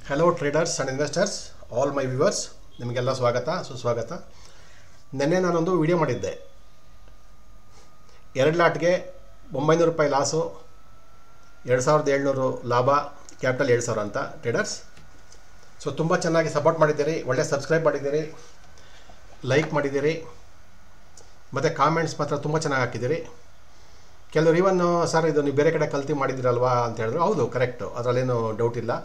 Hello traders and investors all my viewers ನಿಮಗೆಲ್ಲ ಸ್ವಾಗತ ಸುಸ್ವಾಗತ ನಿನ್ನೆ ನಾನೊಂದು ವಿಡಿಯೋ ಮಾಡಿದ್ದೆ ಎರಡು ಲಾಟ್ಗೆ ಒಂಬೈನೂರು ರೂಪಾಯಿ ಲಾಸು ಎರಡು ಸಾವಿರದ ಏಳ್ನೂರು ಲಾಭ ಕ್ಯಾಪಿಟಲ್ ಎರಡು ಸಾವಿರ ಅಂತ ಟ್ರೇಡರ್ಸ್ ಸೊ ತುಂಬ ಚೆನ್ನಾಗಿ ಸಪೋರ್ಟ್ ಮಾಡಿದ್ದೀರಿ ಒಳ್ಳೆ ಸಬ್ಸ್ಕ್ರೈಬ್ ಮಾಡಿದ್ದೀರಿ ಲೈಕ್ ಮಾಡಿದ್ದೀರಿ ಮತ್ತು ಕಾಮೆಂಟ್ಸ್ ಮಾತ್ರ ತುಂಬ ಚೆನ್ನಾಗಿ ಹಾಕಿದ್ದೀರಿ ಕೆಲವರು ಇವನ್ ಸರ್ ಇದು ನೀವು ಬೇರೆ ಕಡೆ ಕಲ್ತಿ ಮಾಡಿದ್ದೀರಲ್ವಾ ಅಂತ ಹೇಳಿದ್ರು ಹೌದು ಕರೆಕ್ಟು ಅದರಲ್ಲೇನು ಡೌಟ್ ಇಲ್ಲ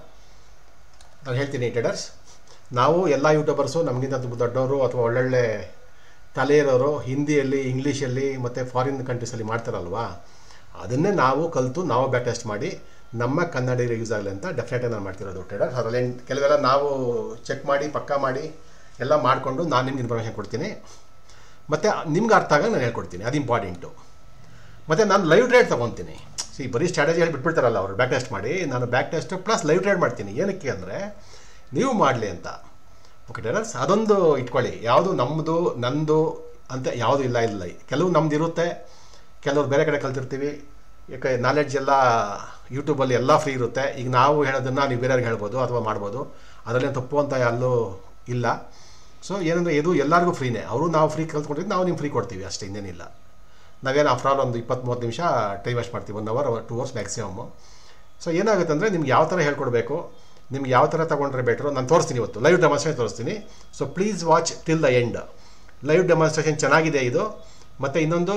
ನಾನು ಹೇಳ್ತೀನಿ ಟ್ರೇಡರ್ಸ್ ನಾವು ಎಲ್ಲ ಯೂಟ್ಯೂಬರ್ಸು ನಮಗಿಂತ ತುಂಬ ದೊಡ್ಡವರು ಅಥವಾ ಒಳ್ಳೊಳ್ಳೆ ತಲೆ ಇರೋರು ಹಿಂದಿಯಲ್ಲಿ ಇಂಗ್ಲೀಷಲ್ಲಿ ಮತ್ತು ಫಾರಿನ್ ಕಂಟ್ರೀಸಲ್ಲಿ ಮಾಡ್ತಾರಲ್ವಾ ಅದನ್ನೇ ನಾವು ಕಲಿತು ನಾವು ಬ್ಯಾಕ್ ಟೆಸ್ಟ್ ಮಾಡಿ ನಮ್ಮ ಕನ್ನಡಿಗರಿಗೆ ಯೂಸ್ ಆಗಲಿ ಅಂತ ಡೆಫಿನೆಟಾಗಿ ನಾನು ಮಾಡ್ತಿರೋದು ಟ್ರೇಡರ್ಸ್ ಅದರಲ್ಲಿ ಕೆಲವೆಲ್ಲ ನಾವು ಚೆಕ್ ಮಾಡಿ ಪಕ್ಕಾ ಮಾಡಿ ಎಲ್ಲ ಮಾಡಿಕೊಂಡು ನಾನು ನಿಮ್ಗೆ ಇನ್ಫಾರ್ಮೇಷನ್ ಕೊಡ್ತೀನಿ ಮತ್ತು ನಿಮ್ಗೆ ಅರ್ಥ ಆಗ ನಾನು ಹೇಳ್ಕೊಡ್ತೀನಿ ಅದು ಇಂಪಾರ್ಟೆಂಟು ಮತ್ತು ನಾನು ಲೈವ್ ಟ್ರೇಡ್ ತೊಗೊತೀನಿ ಸಿ ಬರೀ ಸ್ಟ್ರಾಟಜಿ ಹೇಳಿ ಬಿಟ್ಬಿಡ್ತಾರಲ್ಲ ಅವರು ಬ್ಯಾಕ್ ಟೆಸ್ಟ್ ಮಾಡಿ ನಾನು back test plus live trade ಮಾಡ್ತೀನಿ ಏನಕ್ಕೆ ಅಂದರೆ ನೀವು ಮಾಡಲಿ ಅಂತ ಓಕೆ ಟೇರರ್ಸ್ ಅದೊಂದು ಇಟ್ಕೊಳ್ಳಿ ಯಾವುದು ನಮ್ಮದು ನಂದು ಅಂತ ಯಾವುದು ಇಲ್ಲ ಇಲ್ಲ ಕೆಲವು ನಮ್ದು ಇರುತ್ತೆ ಕೆಲವರು ಬೇರೆ ಕಡೆ ಕಲ್ತಿರ್ತೀವಿ ಯಾಕೆ ನಾಲೆಡ್ಜ್ ಎಲ್ಲ ಯೂಟ್ಯೂಬಲ್ಲಿ ಎಲ್ಲ ಫ್ರೀ ಇರುತ್ತೆ ಈಗ ನಾವು ಹೇಳೋದನ್ನು ನೀವು ಬೇರೆಯವ್ರಿಗೆ ಹೇಳ್ಬೋದು ಅಥವಾ ಮಾಡ್ಬೋದು ಅದರಲ್ಲಿ ತಪ್ಪು ಅಂತ ಎಲ್ಲೂ ಇಲ್ಲ ಸೊ ಏನಂದರೆ ಇದು ಎಲ್ಲರಿಗೂ ಫ್ರೀನೇ ಅವರು ನಾವು ಫ್ರೀ ಕಲ್ತ್ಕೊಂಡಿದ್ದು ನಾವು ನಿಮ್ಗೆ ಫ್ರೀ ಕೊಡ್ತೀವಿ ಅಷ್ಟೇ ಇನ್ನೇನಿಲ್ಲ ನಾವೇನು ಆಫ್ಟರ್ ಆಲ್ ಒಂದು ಇಪ್ಪತ್ತು ಮೂವತ್ತು ನಿಮಿಷ ಟೈಮ್ ವೇಸ್ಟ್ ಮಾಡ್ತೀವಿ one hour two hours maximum so ಏನಾಗುತ್ತೆ ಅಂದರೆ ನಿಮ್ಗೆ ಯಾವ ಥರ ಹೇಳ್ಕೊಡ್ಬೇಕು ನಿಮ್ಗೆ ಯಾವ ಥರ ತೊಗೊಂಡ್ರೆ ಬೆಟ್ರು ನಾನು ತೋರಿಸ್ತೀನಿ ಇವತ್ತು ಲೈವ್ ಡೆಮಾನ್ಸ್ಟ್ರೇಷನ್ ತೋರಿಸ್ತೀನಿ so please watch till the end live demonstration ಚೆನ್ನಾಗಿದೆ ಇದು ಮತ್ತು ಇನ್ನೊಂದು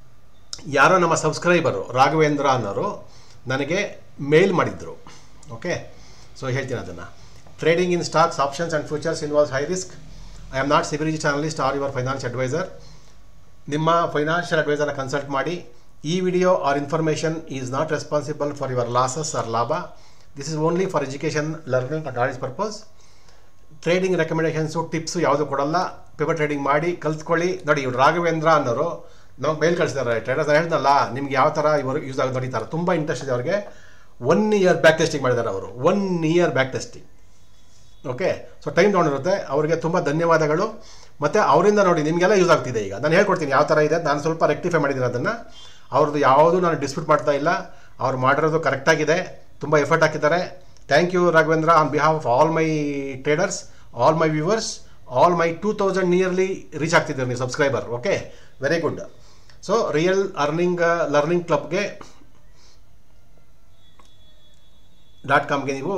ಯಾರೋ ನಮ್ಮ ಸಬ್ಸ್ಕ್ರೈಬರು ರಾಘವೇಂದ್ರ ಅನ್ನೋರು ನನಗೆ ಮೇಲ್ ಮಾಡಿದ್ರು ಓಕೆ ಸೊ ಹೇಳ್ತೀನಿ ಅದನ್ನು trading in stocks options and futures involves high risk I am not SEBI registered analyst or your finance adviser ನಿಮ್ಮ ಫೈನಾನ್ಷಿಯಲ್ ಅಡ್ವೈಸರ್ನ ಕನ್ಸಲ್ಟ್ ಮಾಡಿ ಈ video or information is not responsible for your losses or ಲಾಭ this is only for education learning and audience purpose trading recommendations tips ಯಾವುದು ಕೊಡಲ್ಲ paper trading ಮಾಡಿ ಕಲ್ತ್ಕೊಳ್ಳಿ ನೋಡಿ ಇವ್ರು ರಾಘವೇಂದ್ರ ಅನ್ನೋರು ನಮಗೆ ಮೇಲ್ ಕಳಿಸಿದ್ದಾರೆ ಟ್ರೇಡರ್ಸ್ ಹೇಳ್ದಲ್ಲ ನಿಮ್ಗೆ ಯಾವ ಥರ ಇವರು ಯೂಸ್ ಆಗಿ ನೋಡಿತಾರೆ ತುಂಬ ಇಂಟ್ರೆಸ್ಟ್ ಇದೆ ಅವ್ರಿಗೆ ಒನ್ ಇಯರ್ ಬ್ಯಾಕ್ ಟೆಸ್ಟಿಂಗ್ ಮಾಡಿದ್ದಾರೆ ಅವರು one year back testing okay so time ತೊಗೊಂಡಿರುತ್ತೆ ಅವರಿಗೆ ತುಂಬ ಧನ್ಯವಾದಗಳು ಮತ್ತು ಅವರಿಂದ ನೋಡಿ ನಿಮಗೆಲ್ಲ ಯೂಸ್ ಆಗ್ತಿದೆ ಈಗ ನಾನು ಹೇಳ್ಕೊಡ್ತೀನಿ ಯಾವ ಥರ ಇದೆ ನಾನು ಸ್ವಲ್ಪ ರೆಕ್ಟಿಫೈ ಮಾಡಿದ್ದೀನಿ ಅದನ್ನು ಅವ್ರದ್ದು ಯಾವುದು ನಾನು ಡಿಸ್ಪ್ಯೂಟ್ ಮಾಡ್ತಾ ಇಲ್ಲ ಅವ್ರು ಮಾಡಿರೋದು ಕರೆಕ್ಟಾಗಿದೆ ತುಂಬ ಎಫರ್ಟ್ ಹಾಕಿದ್ದಾರೆ thank you Raghavendra on behalf of all my traders all my viewers all my two thousand nearly reach ಆಗ್ತಿದ್ದೀರಿ ನೀವು subscriber okay very good so real earning learning ಕ್ಲಬ್ಗೆ ಡಾಟ್ ಕಾಮ್ಗೆ ನೀವು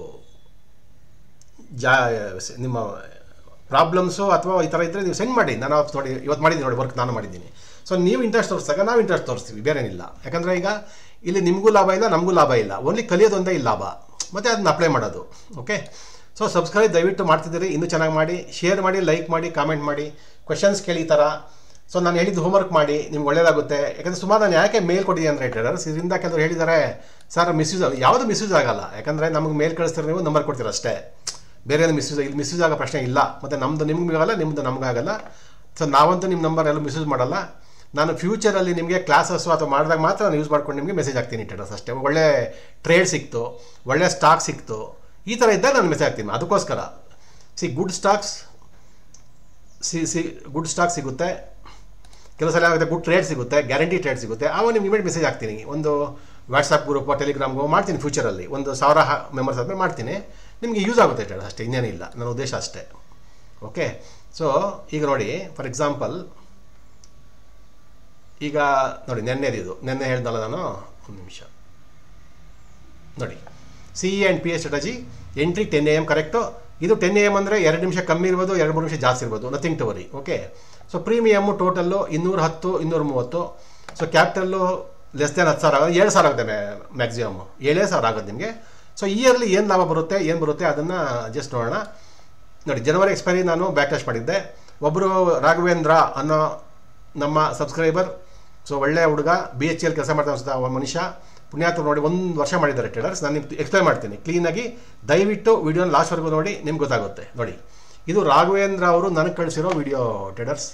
ಜಾ ನಿಮ್ಮ ಪ್ರಾಬ್ಲಮ್ಸು ಅಥವಾ ಈ ಥರ ಇದ್ದರೆ ನೀವು ಸೆಂಡ್ ಮಾಡಿ ನಾನು ನೋಡಿ ಇವತ್ತು ಮಾಡಿದ್ದೀನಿ ನೋಡಿ ವರ್ಕ್ ನಾನು ಮಾಡಿದ್ದೀನಿ ಸೊ ನೀವು ಇಂಟ್ರೆಸ್ಟ್ ತೋರಿಸಿದಾಗ ನಾವು ಇಂಟ್ರೆಸ್ಟ್ ತೋರಿಸ್ತೀವಿ ಬೇರೇನಿಲ್ಲ ಯಾಕಂದರೆ ಈಗ ಇಲ್ಲಿ ನಿಮಗೂ ಲಾಭ ಇಲ್ಲ ನಮಗೂ ಲಾಭ ಇಲ್ಲ ಓನ್ಲಿ ಕಲಿಯೋದೊಂದೇ ಇಲ್ಲ ಲಾಭ ಮತ್ತು ಅದನ್ನ ಅಪ್ಲೈ ಮಾಡೋದು ಓಕೆ ಸೊ ಸಬ್ಸ್ಕ್ರೈಬ್ ದಯವಿಟ್ಟು ಮಾಡ್ತಿದ್ದೀರಿ ಇನ್ನೂ ಚೆನ್ನಾಗಿ ಮಾಡಿ ಶೇರ್ ಮಾಡಿ ಲೈಕ್ ಮಾಡಿ ಕಾಮೆಂಟ್ ಮಾಡಿ ಕ್ವೆಶನ್ಸ್ ಕೇಳಿ ಈ ಥರ ಸೊ ನಾನು ಹೇಳಿದ್ದು ಹೋಮ್ವರ್ಕ್ ಮಾಡಿ ನಿಮ್ಗೆ ಒಳ್ಳೆಯದಾಗುತ್ತೆ ಯಾಕಂದರೆ ಸುಮಾರು ನಾನು ಯಾಕೆ ಮೇಲ್ ಕೊಟ್ಟಿದ್ದೀನಿ ಅಂದರೆ ಟ್ರೇಡರ್ಸ್ ಇದರಿಂದ ಕೆಲವರು ಹೇಳಿದ್ದಾರೆ ಸರ್ ಮಿಸ್ಯೂಸ್ ಯಾವುದು ಮಿಸ್ಯೂಸ್ ಆಗಲ್ಲ ಯಾಕಂದರೆ ನಮಗೆ ಮೇಲ್ ಕಳಿಸ್ತಾರೆ ನೀವು ನಂಬರ್ ಕೊಡ್ತೀರ ಅಷ್ಟೇ ಬೇರೆ ಏನು ಮಿಸ್ಯೂಸ್ ಇಲ್ಲಿ ಮಿಸ್ಯೂಸ್ ಆಗೋ ಪ್ರಶ್ನೆ ಇಲ್ಲ ಮತ್ತು ನಮ್ಮದು ನಿಮ್ಗೆ ಆಗಲ್ಲ ನಿಮ್ಮದು ನಮಗಾಗಲ್ಲ ಸೊ ನಾವಂತೂ ನಿಮ್ಮ ನಂಬರ್ ಎಲ್ಲೂ ಮಿಸ್ಯೂಸ್ ಮಾಡಲ್ಲ ನಾನು ಫ್ಯೂಚರಲ್ಲಿ ನಿಮಗೆ ಕ್ಲಾಸಸ್ಸು ಅಥವಾ ಮಾಡಿದಾಗ ಮಾತ್ರ ನಾನು ಯೂಸ್ ಮಾಡ್ಕೊಂಡು ನಿಮಗೆ ಮೆಸೇಜ್ ಹಾಕ್ತೀನಿ ಟ್ರೇಡರ್ಸ್ ಅಷ್ಟೇ ಒಳ್ಳೆ ಟ್ರೇಡ್ ಸಿಕ್ತು ಒಳ್ಳೆ ಸ್ಟಾಕ್ ಸಿಕ್ತು ಈ ಥರ ಇದ್ದಾಗ ನಾನು ಮೆಸೇಜ್ ಹಾಕ್ತೀನಿ ಅದಕ್ಕೋಸ್ಕರ see good stocks see see good stock ಸಿಗುತ್ತೆ ಕೆಲವು ಸಲ ಆಗುತ್ತೆ ಗುಡ್ ಟ್ರೇಡ್ ಸಿಗುತ್ತೆ ಗ್ಯಾರಂಟಿ ಟ್ರೇಡ್ ಸಿಗುತ್ತೆ ಆವಾಗ ನಿಮ್ಗೆ ಇಮೇಟ್ ಮೆಸೇಜ್ ಹಾಕ್ತೀನಿ ಒಂದು ವಾಟ್ಸಪ್ ಗ್ರೂಪು ಟೆಲಿಗ್ರಾಮ್ಗೋ ಮಾಡ್ತೀನಿ ಫ್ಯೂಚರಲ್ಲಿ ಒಂದು ಸಾವಿರ ಮೆಂಬರ್ಸ್ ಆದಮೇಲೆ ಮಾಡ್ತೀನಿ ನಿಮಗೆ ಯೂಸ್ ಆಗುತ್ತೆ ಟ್ರೇಡ್ ಅಷ್ಟೇ ಇನ್ನೇನಿಲ್ಲ ನನ್ನ ಉದ್ದೇಶ ಅಷ್ಟೇ ಓಕೆ ಸೊ ಈಗ ನೋಡಿ ಫಾರ್ ಎಕ್ಸಾಂಪಲ್ ಈಗ ನೋಡಿ ನೆನ್ನೆದು ಇದು ನೆನ್ನೆ ಹೇಳ್ದಲ್ಲ ನಾನು ಒಂದು ನಿಮಿಷ ನೋಡಿ C E and P E strategy entry ten A M correct ಇದು ಟೆನ್ ಎ ಎಮ್ ಅಂದರೆ ಎರಡು ನಿಮಿಷ ಕಮ್ಮಿ ಇರ್ಬೋದು ಎರಡು ಮೂರು ನಿಮಿಷ ಜಾಸ್ತಿ ಇರ್ಬೋದು nothing to worry okay so premium total ಇನ್ನೂರ ಹತ್ತು ಇನ್ನೂರ ಮೂವತ್ತು ಸೊ ಕ್ಯಾಪಿಟಲ್ಲು ಲೆಸ್ ದೆನ್ ಹತ್ತು ಸಾವಿರ ಆಗೋದು ಏಳು ಸಾವಿರ ಆಗುತ್ತೆ ಮ್ಯಾಕ್ಸಿಮಮ್ಮು ಏಳೇ ಸಾವಿರ ಆಗುತ್ತೆ ನಿಮಗೆ ಸೊ ಇಯರ್ಲಿ ಏನು ಲಾಭ ಬರುತ್ತೆ ಏನು ಬರುತ್ತೆ ಅದನ್ನು ಜಸ್ಟ್ ನೋಡೋಣ ನೋಡಿ ಜನವರಿ ಎಕ್ಸ್ಪೈರಿ ನಾನು ಬ್ಯಾಕ್ ಟೆಸ್ಟ್ ಮಾಡಿದ್ದೆ ಒಬ್ಬರು ರಾಘವೇಂದ್ರ ಅನ್ನೋ ನಮ್ಮ ಸಬ್ಸ್ಕ್ರೈಬರ್ ಸೊ ಒಳ್ಳೆಯ ಹುಡುಗ ಬಿ ಎಚ್ ಎಲ್ ಕೆಲಸ ಮಾಡ್ತಾ ಅನ್ಸುತ್ತೆ ಒಬ್ಬ ಮನುಷ್ಯ ಪುಣ್ಯಾತ್ಮ ನೋಡಿ ಒಂದು ವರ್ಷ ಮಾಡಿದ್ದಾರೆ ಟ್ರೇಡರ್ಸ್ ನಾನು ನಿಮ್ಗೆ ಎಕ್ಸ್ಪ್ಲೈನ್ ಮಾಡ್ತೀನಿ ಕ್ಲೀನಾಗಿ ದಯವಿಟ್ಟು ವೀಡಿಯೋನ ಲಾಸ್ಟ್ವರೆಗೂ ನೋಡಿ ನಿಮ್ಗೆ ಗೊತ್ತಾಗುತ್ತೆ ನೋಡಿ ಇದು ರಾಘವೇಂದ್ರ ಅವರು ನನಗೆ ಕಳಿಸಿರೋ ವಿಡಿಯೋ ಟ್ರೇಡರ್ಸ್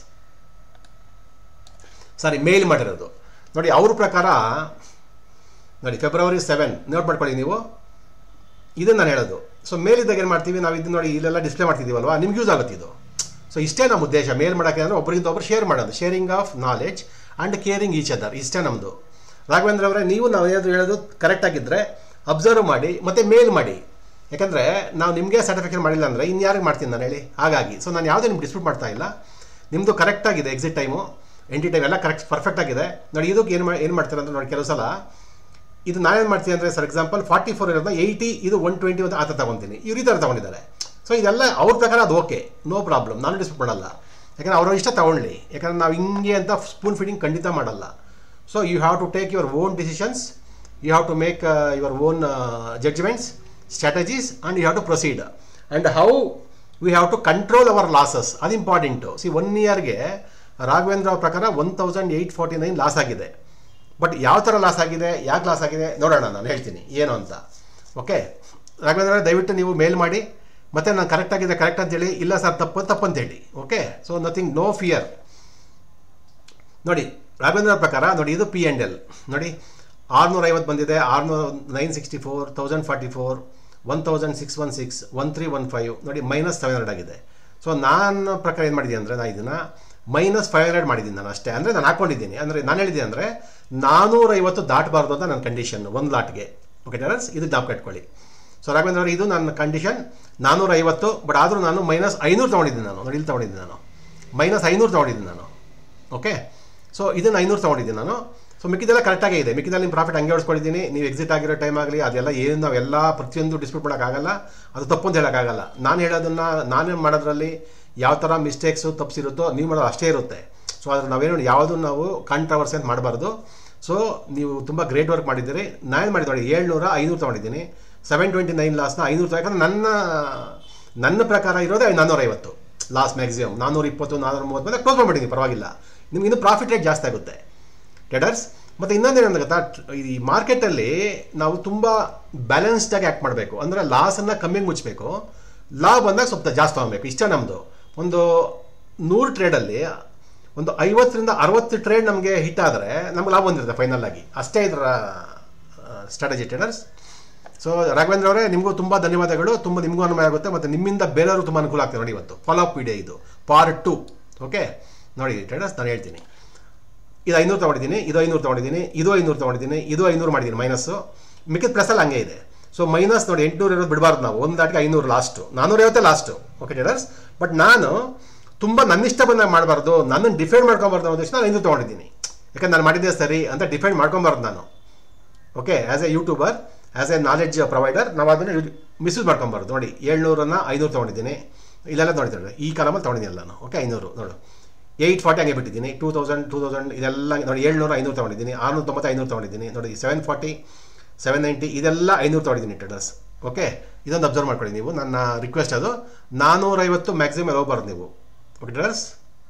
ಸಾರಿ ಮೇಲ್ ಮಾಡಿರೋದು ನೋಡಿ ಅವ್ರ ಪ್ರಕಾರ ನೋಡಿ ಫೆಬ್ರವರಿ ಸೆವೆನ್ ನೋಟ್ ಮಾಡ್ಕೊಳ್ಳಿ ನೀವು ಇದನ್ನು ನಾನು ಹೇಳೋದು ಸೊ ಮೇಲಿದ್ದಾಗ ಏನು ಮಾಡ್ತೀವಿ ನಾವು ಇದನ್ನ ನೋಡಿ ಇಲ್ಲೆಲ್ಲ ಡಿಸ್ಪ್ಲೇ ಮಾಡ್ತಿದ್ದೀವಲ್ವಾ ನಿಮ್ಗೆ ಯೂಸ್ ಆಗುತ್ತೆ ಇದು ಸೊ ಇಷ್ಟೇ ನಮ್ಮ ಉದ್ದೇಶ ಮೇಲ್ ಮಾಡೋಕ್ಕೆ ಅಂದರೆ ಒಬ್ಬರಿಂದ ಒಬ್ಬರು ಶೇರ್ ಮಾಡೋದು sharing of knowledge and caring each other ಇಷ್ಟೇ ನಮ್ಮದು ರಾಘವೇಂದ್ರ ಅವರೇ ನೀವು ನಾವು ಏನಾದರೂ ಹೇಳೋದು ಕರೆಕ್ಟಾಗಿದ್ದರೆ ಅಬ್ಸರ್ವ್ ಮಾಡಿ ಮತ್ತು ಮೇಲ್ ಮಾಡಿ ಯಾಕಂದರೆ ನಾವು ನಿಮಗೆ ಸ್ಯಾಟಿಸ್ಫ್ಯಾಕ್ಷನ್ ಮಾಡಿಲ್ಲ ಅಂದರೆ ಇನ್ಯಾರಿಗೆ ಮಾಡ್ತೀನಿ ನಾನು ಹೇಳಿ ಹಾಗಾಗಿ ಸೊ ನಾನು ಯಾವುದೇ ನಿಮ್ಗೆ ಡಿಸ್ಪ್ಯೂಟ್ ಮಾಡ್ತಾ ಇಲ್ಲ ನಿಮ್ಮದು ಕರೆಕ್ಟಾಗಿದೆ ಎಕ್ಸಿಟ್ ಟೈಮು ಎಂಟಿ ಟೈಮ್ ಎಲ್ಲ ಕರೆಕ್ಟ್ ಪರ್ಫೆಕ್ಟ್ ಆಗಿದೆ ನೋಡಿ ಇದಕ್ಕೆ ಏನು ಮಾಡಿ ಏನು ಮಾಡ್ತಾರೆ ಅಂತ ನೋಡಿ ಕೆಲವು ಸಲ ಇದು ನಾನೇನು ಮಾಡ್ತೀನಿ ಅಂದರೆ ಫಾರ್ ಎಕ್ಸಾಂಪಲ್ ಫಾರ್ಟಿ ಫೋರ್ ಇರೋದನ್ನ ಏಯ್ಟಿ ಇದು ಒನ್ ಟ್ವೆಂಟಿ ಒಂದು ಆ ಥರ ತೊಗೊತೀನಿ ಇವ್ರು ಈ ಥರ ತೊಗೊಂಡಿದ್ದಾರೆ ಸೊ ಇದೆಲ್ಲ ಅವ್ರ ಪ್ರಕಾರ ಅದು ಓಕೆ ನೋ ಪ್ರಾಬ್ಲಮ್ ನಾನು ಡಿಸ್ಪ್ಯೂಟ್ ಮಾಡಲ್ಲ ಯಾಕಂದರೆ ಅವ್ರ ಇಷ್ಟ ತೊಗೊಳ್ಳಿ ಯಾಕಂದರೆ ನಾವು ಹಿಂಗೆ ಅಂತ ಸ್ಪೂನ್ ಫೀಡಿಂಗ್ ಖಂಡಿತ ಮಾಡಲ್ಲ so you have to take your own decisions you have to make your own judgements strategies and you have to proceed and how we have to control our losses ಅದು important see one ಇಯರ್ಗೆ ರಾಘವೇಂದ್ರ ಅವ್ರ ಪ್ರಕಾರ one thousand eight forty nine loss ಆಗಿದೆ but ಯಾವ ಥರ loss ಆಗಿದೆ ಯಾಕೆ loss ಆಗಿದೆ ನೋಡೋಣ ನಾನು ಹೇಳ್ತೀನಿ ಏನು ಅಂತ ಓಕೆ ರಾಘವೇಂದ್ರ ಅವರೇ, ದಯವಿಟ್ಟು ನೀವು ಮೇಲ್ ಮಾಡಿ ಮತ್ತು ನಾನು ಕರೆಕ್ಟ್ ಆಗಿದೆ ಕರೆಕ್ಟ್ ಅಂತೇಳಿ ಇಲ್ಲ ಸರ್ ತಪ್ಪು ತಪ್ಪು ಅಂತೇಳಿ okay so nothing no fear ನೋಡಿ ರಾಘವೇಂದ್ರ ಅವ್ರ ಪ್ರಕಾರ ನೋಡಿ ಇದು ಪಿ ಆ್ಯಂಡ್ ಎಲ್ ನೋಡಿ ಆರುನೂರ ಐವತ್ತು ಬಂದಿದೆ ಆರುನೂರ nine sixty four thousand forty four one thousand six one six one three one five ನೋಡಿ ಮೈನಸ್ ಸೆವೆನ್ ಹಂಡ್ರೆಡ್ ಆಗಿದೆ ಸೊ ನಾನು ಪ್ರಕಾರ ಏನು ಮಾಡಿದ್ದೀನಿ ಅಂದರೆ ನಾನು ಇದನ್ನು ಮೈನಸ್ ಫೈವ್ ಹಂಡ್ರೆಡ್ ಮಾಡಿದ್ದೀನಿ ನಾನು ಅಷ್ಟೇ ಅಂದರೆ ನಾನು ಹಾಕ್ಕೊಂಡಿದ್ದೀನಿ ಅಂದರೆ ನಾನು ಹೇಳಿದ್ದೀನಿ ಅಂದರೆ ನಾನ್ನೂರೈವತ್ತು ದಾಟಬಾರ್ದು ಅಂತ ನನ್ನ ಕಂಡೀಷನ್ ಒಂದು ಲಾಟ್ಗೆ ಓಕೆ ಟೆರರ್ಸ್ ಇದು ಜ್ಞಾಪಕ ಇಟ್ಕೊಳ್ಳಿ ಸೊ ರಾಘವೇಂದ್ರ ಅವರು ಇದು ನನ್ನ ಕಂಡೀಷನ್ ನಾನ್ನೂರೈವತ್ತು ಬಟ್ ಆದರೂ ನಾನು ಮೈನಸ್ ಐನೂರು ತೊಗೊಂಡಿದ್ದೀನಿ ನಾನು ನೋಡಿ ಇಲ್ಲಿ ತೊಗೊಂಡಿದ್ದೀನಿ ನಾನು ಮೈನಸ್ ಐನೂರು ತೊಗೊಂಡಿದ್ದೀನಿ ನಾನು ಓಕೆ ಸೊ ಇದನ್ನು ಐನೂರು ತೊಗೊಂಡಿದ್ದೀನಿ ನಾನು ಸೊ ಮಿಕ್ಕಿದೆಲ್ಲ ಕರೆಕ್ಟಾಗೇ ಇದೆ ಮಿಕ್ಕಿದಲ್ಲಿ ನಿಮ್ಮ ಪ್ರಾಫಿಟ್ ಹಂಗೆ ಉಳಿಸ್ಕೊಂಡಿದ್ದೀನಿ ನೀವು ಎಕ್ಸಿಟ್ ಆಗಿರೋ ಟೈಮ್ ಆಗಲಿ ಅದೆಲ್ಲ ಏನು ನಾವೆಲ್ಲ ಪ್ರತಿಯೊಂದು ಡಿಸ್ಪ್ಯೂಟ್ ಮಾಡೋಕ್ಕಾಗಲ್ಲ ಅದು ತಪ್ಪು ಅಂತ ಹೇಳೋಕ್ಕಾಗಲ್ಲ ನಾನು ಹೇಳೋದನ್ನು ನಾನೇ ಮಾಡೋದ್ರಲ್ಲಿ ಯಾವ ಥರ ಮಿಸ್ಟೇಕ್ಸು ತಪ್ಪಿಸಿರುತ್ತೋ ನೀವು ಮಾಡೋದು ಅಷ್ಟೇ ಇರುತ್ತೆ ಸೊ ಅದ್ರ ನಾವೇನು ಯಾವುದೂ ನಾವು ಕಾಂಟ್ರವರ್ಸಿ ಅಂತ ಮಾಡಬಾರ್ದು ಸೊ ನೀವು ತುಂಬ ಗ್ರೇಟ್ ವರ್ಕ್ ಮಾಡಿದ್ದೀರಿ ನಾನು ಮಾಡಿದ್ದು ನೋಡಿ ಏಳ್ನೂರ ಐನೂರು ತೊಗೊಂಡಿದ್ದೀನಿ ಸೆವೆನ್ ಟ್ವೆಂಟಿ ನೈನ್ ಲಾಸ್ನ ಐನೂರು ಯಾಕಂದ್ರೆ ನನ್ನ ನನ್ನ ಪ್ರಕಾರ ಇರೋದೇ ನಾನ್ನೂರೈವತ್ತು ಲಾಸ್ಟ್ ಮ್ಯಾಕ್ಸಿಮಮ್ ನಾನ್ನೂರ ಇಪ್ಪತ್ತು ನಾನ್ನೂರ ಮೂವತ್ತು ಮೇಲೆ ಕ್ಲೋಸ್ ಮಾಡಿಬಿಟ್ಟಿದ್ದೀನಿ ಪರವಾಗಿಲ್ಲ ನಿಮ್ಗೆ ಇನ್ನೂ ಪ್ರಾಫಿಟ್ ರೇಟ್ ಜಾಸ್ತಿ ಆಗುತ್ತೆ ಟ್ರೇಡರ್ಸ್ ಮತ್ತು ಇನ್ನೊಂದೇನಂದ್ರೆ ಗೊತ್ತಾ ಈ ಮಾರ್ಕೆಟಲ್ಲಿ ನಾವು ತುಂಬ ಬ್ಯಾಲೆನ್ಸ್ಡಾಗಿ ಆ್ಯಕ್ಟ್ ಮಾಡಬೇಕು ಅಂದರೆ ಲಾಸನ್ನು ಕಮ್ಮಿಗೆ ಮುಚ್ಚಬೇಕು ಲಾಭ ಬಂದಾಗ ಸ್ವಲ್ಪ ಜಾಸ್ತಿ ತೊಗೊಬೇಕು ಇಷ್ಟ ನಮ್ಮದು ಒಂದು ನೂರು ಟ್ರೇಡಲ್ಲಿ ಒಂದು ಐವತ್ತರಿಂದ ಅರವತ್ತು ಟ್ರೇಡ್ ನಮಗೆ ಹಿಟ್ ಆದರೆ ನಮ್ಗೆ ಲಾಭ ಬಂದಿರುತ್ತೆ ಫೈನಲ್ ಆಗಿ ಅಷ್ಟೇ ಇದರ ಸ್ಟ್ರಾಟಜಿ ಟ್ರೇಡರ್ಸ್ ಸೊ ರಾಘವೇಂದ್ರ ಅವರೇ ನಿಮಗೂ ತುಂಬ ಧನ್ಯವಾದಗಳು ತುಂಬ ನಿಮಗೂ ಅನುಭವ ಆಗುತ್ತೆ ಮತ್ತು ನಿಮ್ಮಿಂದ ಬೇರೆಯವರು ತುಂಬ ಅನುಕೂಲ ಆಗ್ತದೆ ನೋಡಿ ಇವತ್ತು ಫಾಲೋ ಅಪ್ ವಿಡಿಯೋ ಇದು ಪಾರ್ಟ್ ಟು ಓಕೆ ನೋಡಿ ಟ್ರೇಡರ್ಸ್ ನಾನು ಹೇಳ್ತೀನಿ ಇದು ಐನೂರು ತೊಗೊಂಡಿದ್ದೀನಿ ಇದು ಐನೂರು ತೊಗೊಂಡಿದ್ದೀನಿ ಇದು ಐನೂರು ತೊಗೊಂಡಿದ್ದೀನಿ ಇದು ಐನೂರು ಮಾಡಿದ್ದೀನಿ ಮೈನಸ್ಸು ಮಿಕ್ಕಿದ ಪ್ಲಸ್ಸಲ್ಲಿ ಹಂಗೆ ಇದೆ ಸೊ ಮೈನಸ್ ನೋಡಿ ಎಂಟುನೂರು ಇರೋದು ಬಿಡಬಾರ್ದು ನಾವು ಒಂದು ದಾಟಿಗೆ ಐನೂರು ಲಾಸ್ಟು ನಾನ್ನೂರೈವತ್ತೇ ಲಾಸ್ಟು ಓಕೆ ಟೇಡರ್ಸ್ ಬಟ್ ನಾನು ತುಂಬ ನನ್ನಿಷ್ಟ ಬಂದಾಗ ಮಾಡಬಾರ್ದು ನನ್ನನ್ನು ಡಿಫೆಂಡ್ ಮಾಡ್ಕೊಬಾರ್ದು ಅನ್ನೋ ಉದ್ದೇಶ ನಾನು ಐನೂರು ತೊಗೊಂಡಿದ್ದೀನಿ ಯಾಕಂದ್ರೆ ನಾನು ಮಾಡಿದ್ದೆ ಸರಿ ಅಂತ ಡಿಫೆಂಡ್ ಮಾಡ್ಕೊಬಾರ್ದು ನಾನು okay as a YouTuber as a knowledge provider ನಾವು ಅದನ್ನು ಮಿಸ್ಯೂಸ್ ಮಾಡ್ಕೊಬಾರ್ದು ನೋಡಿ ಏಳ್ನೂರನ್ನು ಐನೂರು ತೊಗೊಂಡಿದ್ದೀನಿ ಇಲ್ಲೆಲ್ಲ ನೋಡಿದ್ರೆ ಈ ಕಾಲಮಲ್ಲಿ ತೊಗೊಂಡಿದ್ದೀನಿ ನಾನು ಓಕೆ ಐನೂರು ನೋಡು ಏಯ್ಟ್ ಫಾರ್ಟಿ ಹಂಗೆ ಬಿಟ್ಟಿದ್ದೀನಿ ಟೂ ತೌಸಂಡ್ ಟೂ ತೌಸಂಡ್ ಇದೆಲ್ಲ ನೋಡಿ ಏಳ್ನೂರು ಐನೂರು ತೊಗೊಂಡಿದ್ದೀನಿ ಆರುನೂರ ತೊಂಬತ್ತು ಐನೂರು ತೊಗೊಂಡಿದ್ದೀನಿ ನೋಡಿ ಸೆವೆನ್ ಫಾರ್ಟಿ ಸೆವೆನ್ ನೈಂಟಿ ಇದೆಲ್ಲ ಐನೂರು ತೊಗೊಂಡಿದ್ದೀನಿ ಟ್ರೇಡರ್ಸ್ ಓಕೆ ಇದೊಂದು ಅಬ್ಸರ್ವ್ ಮಾಡ್ಕೊಳ್ಳಿ ನೀವು ನನ್ನ ರಿಕ್ವೆಸ್ಟ್ ಅದು ನಾನ್ನೂರೈವತ್ತು ಮ್ಯಾಕ್ಸಿಮಮ್ ಹೋಗ್ಬಾರ್ದು ನೀವು ಓಕೆ ಟ್ರೇಡರ್ಸ್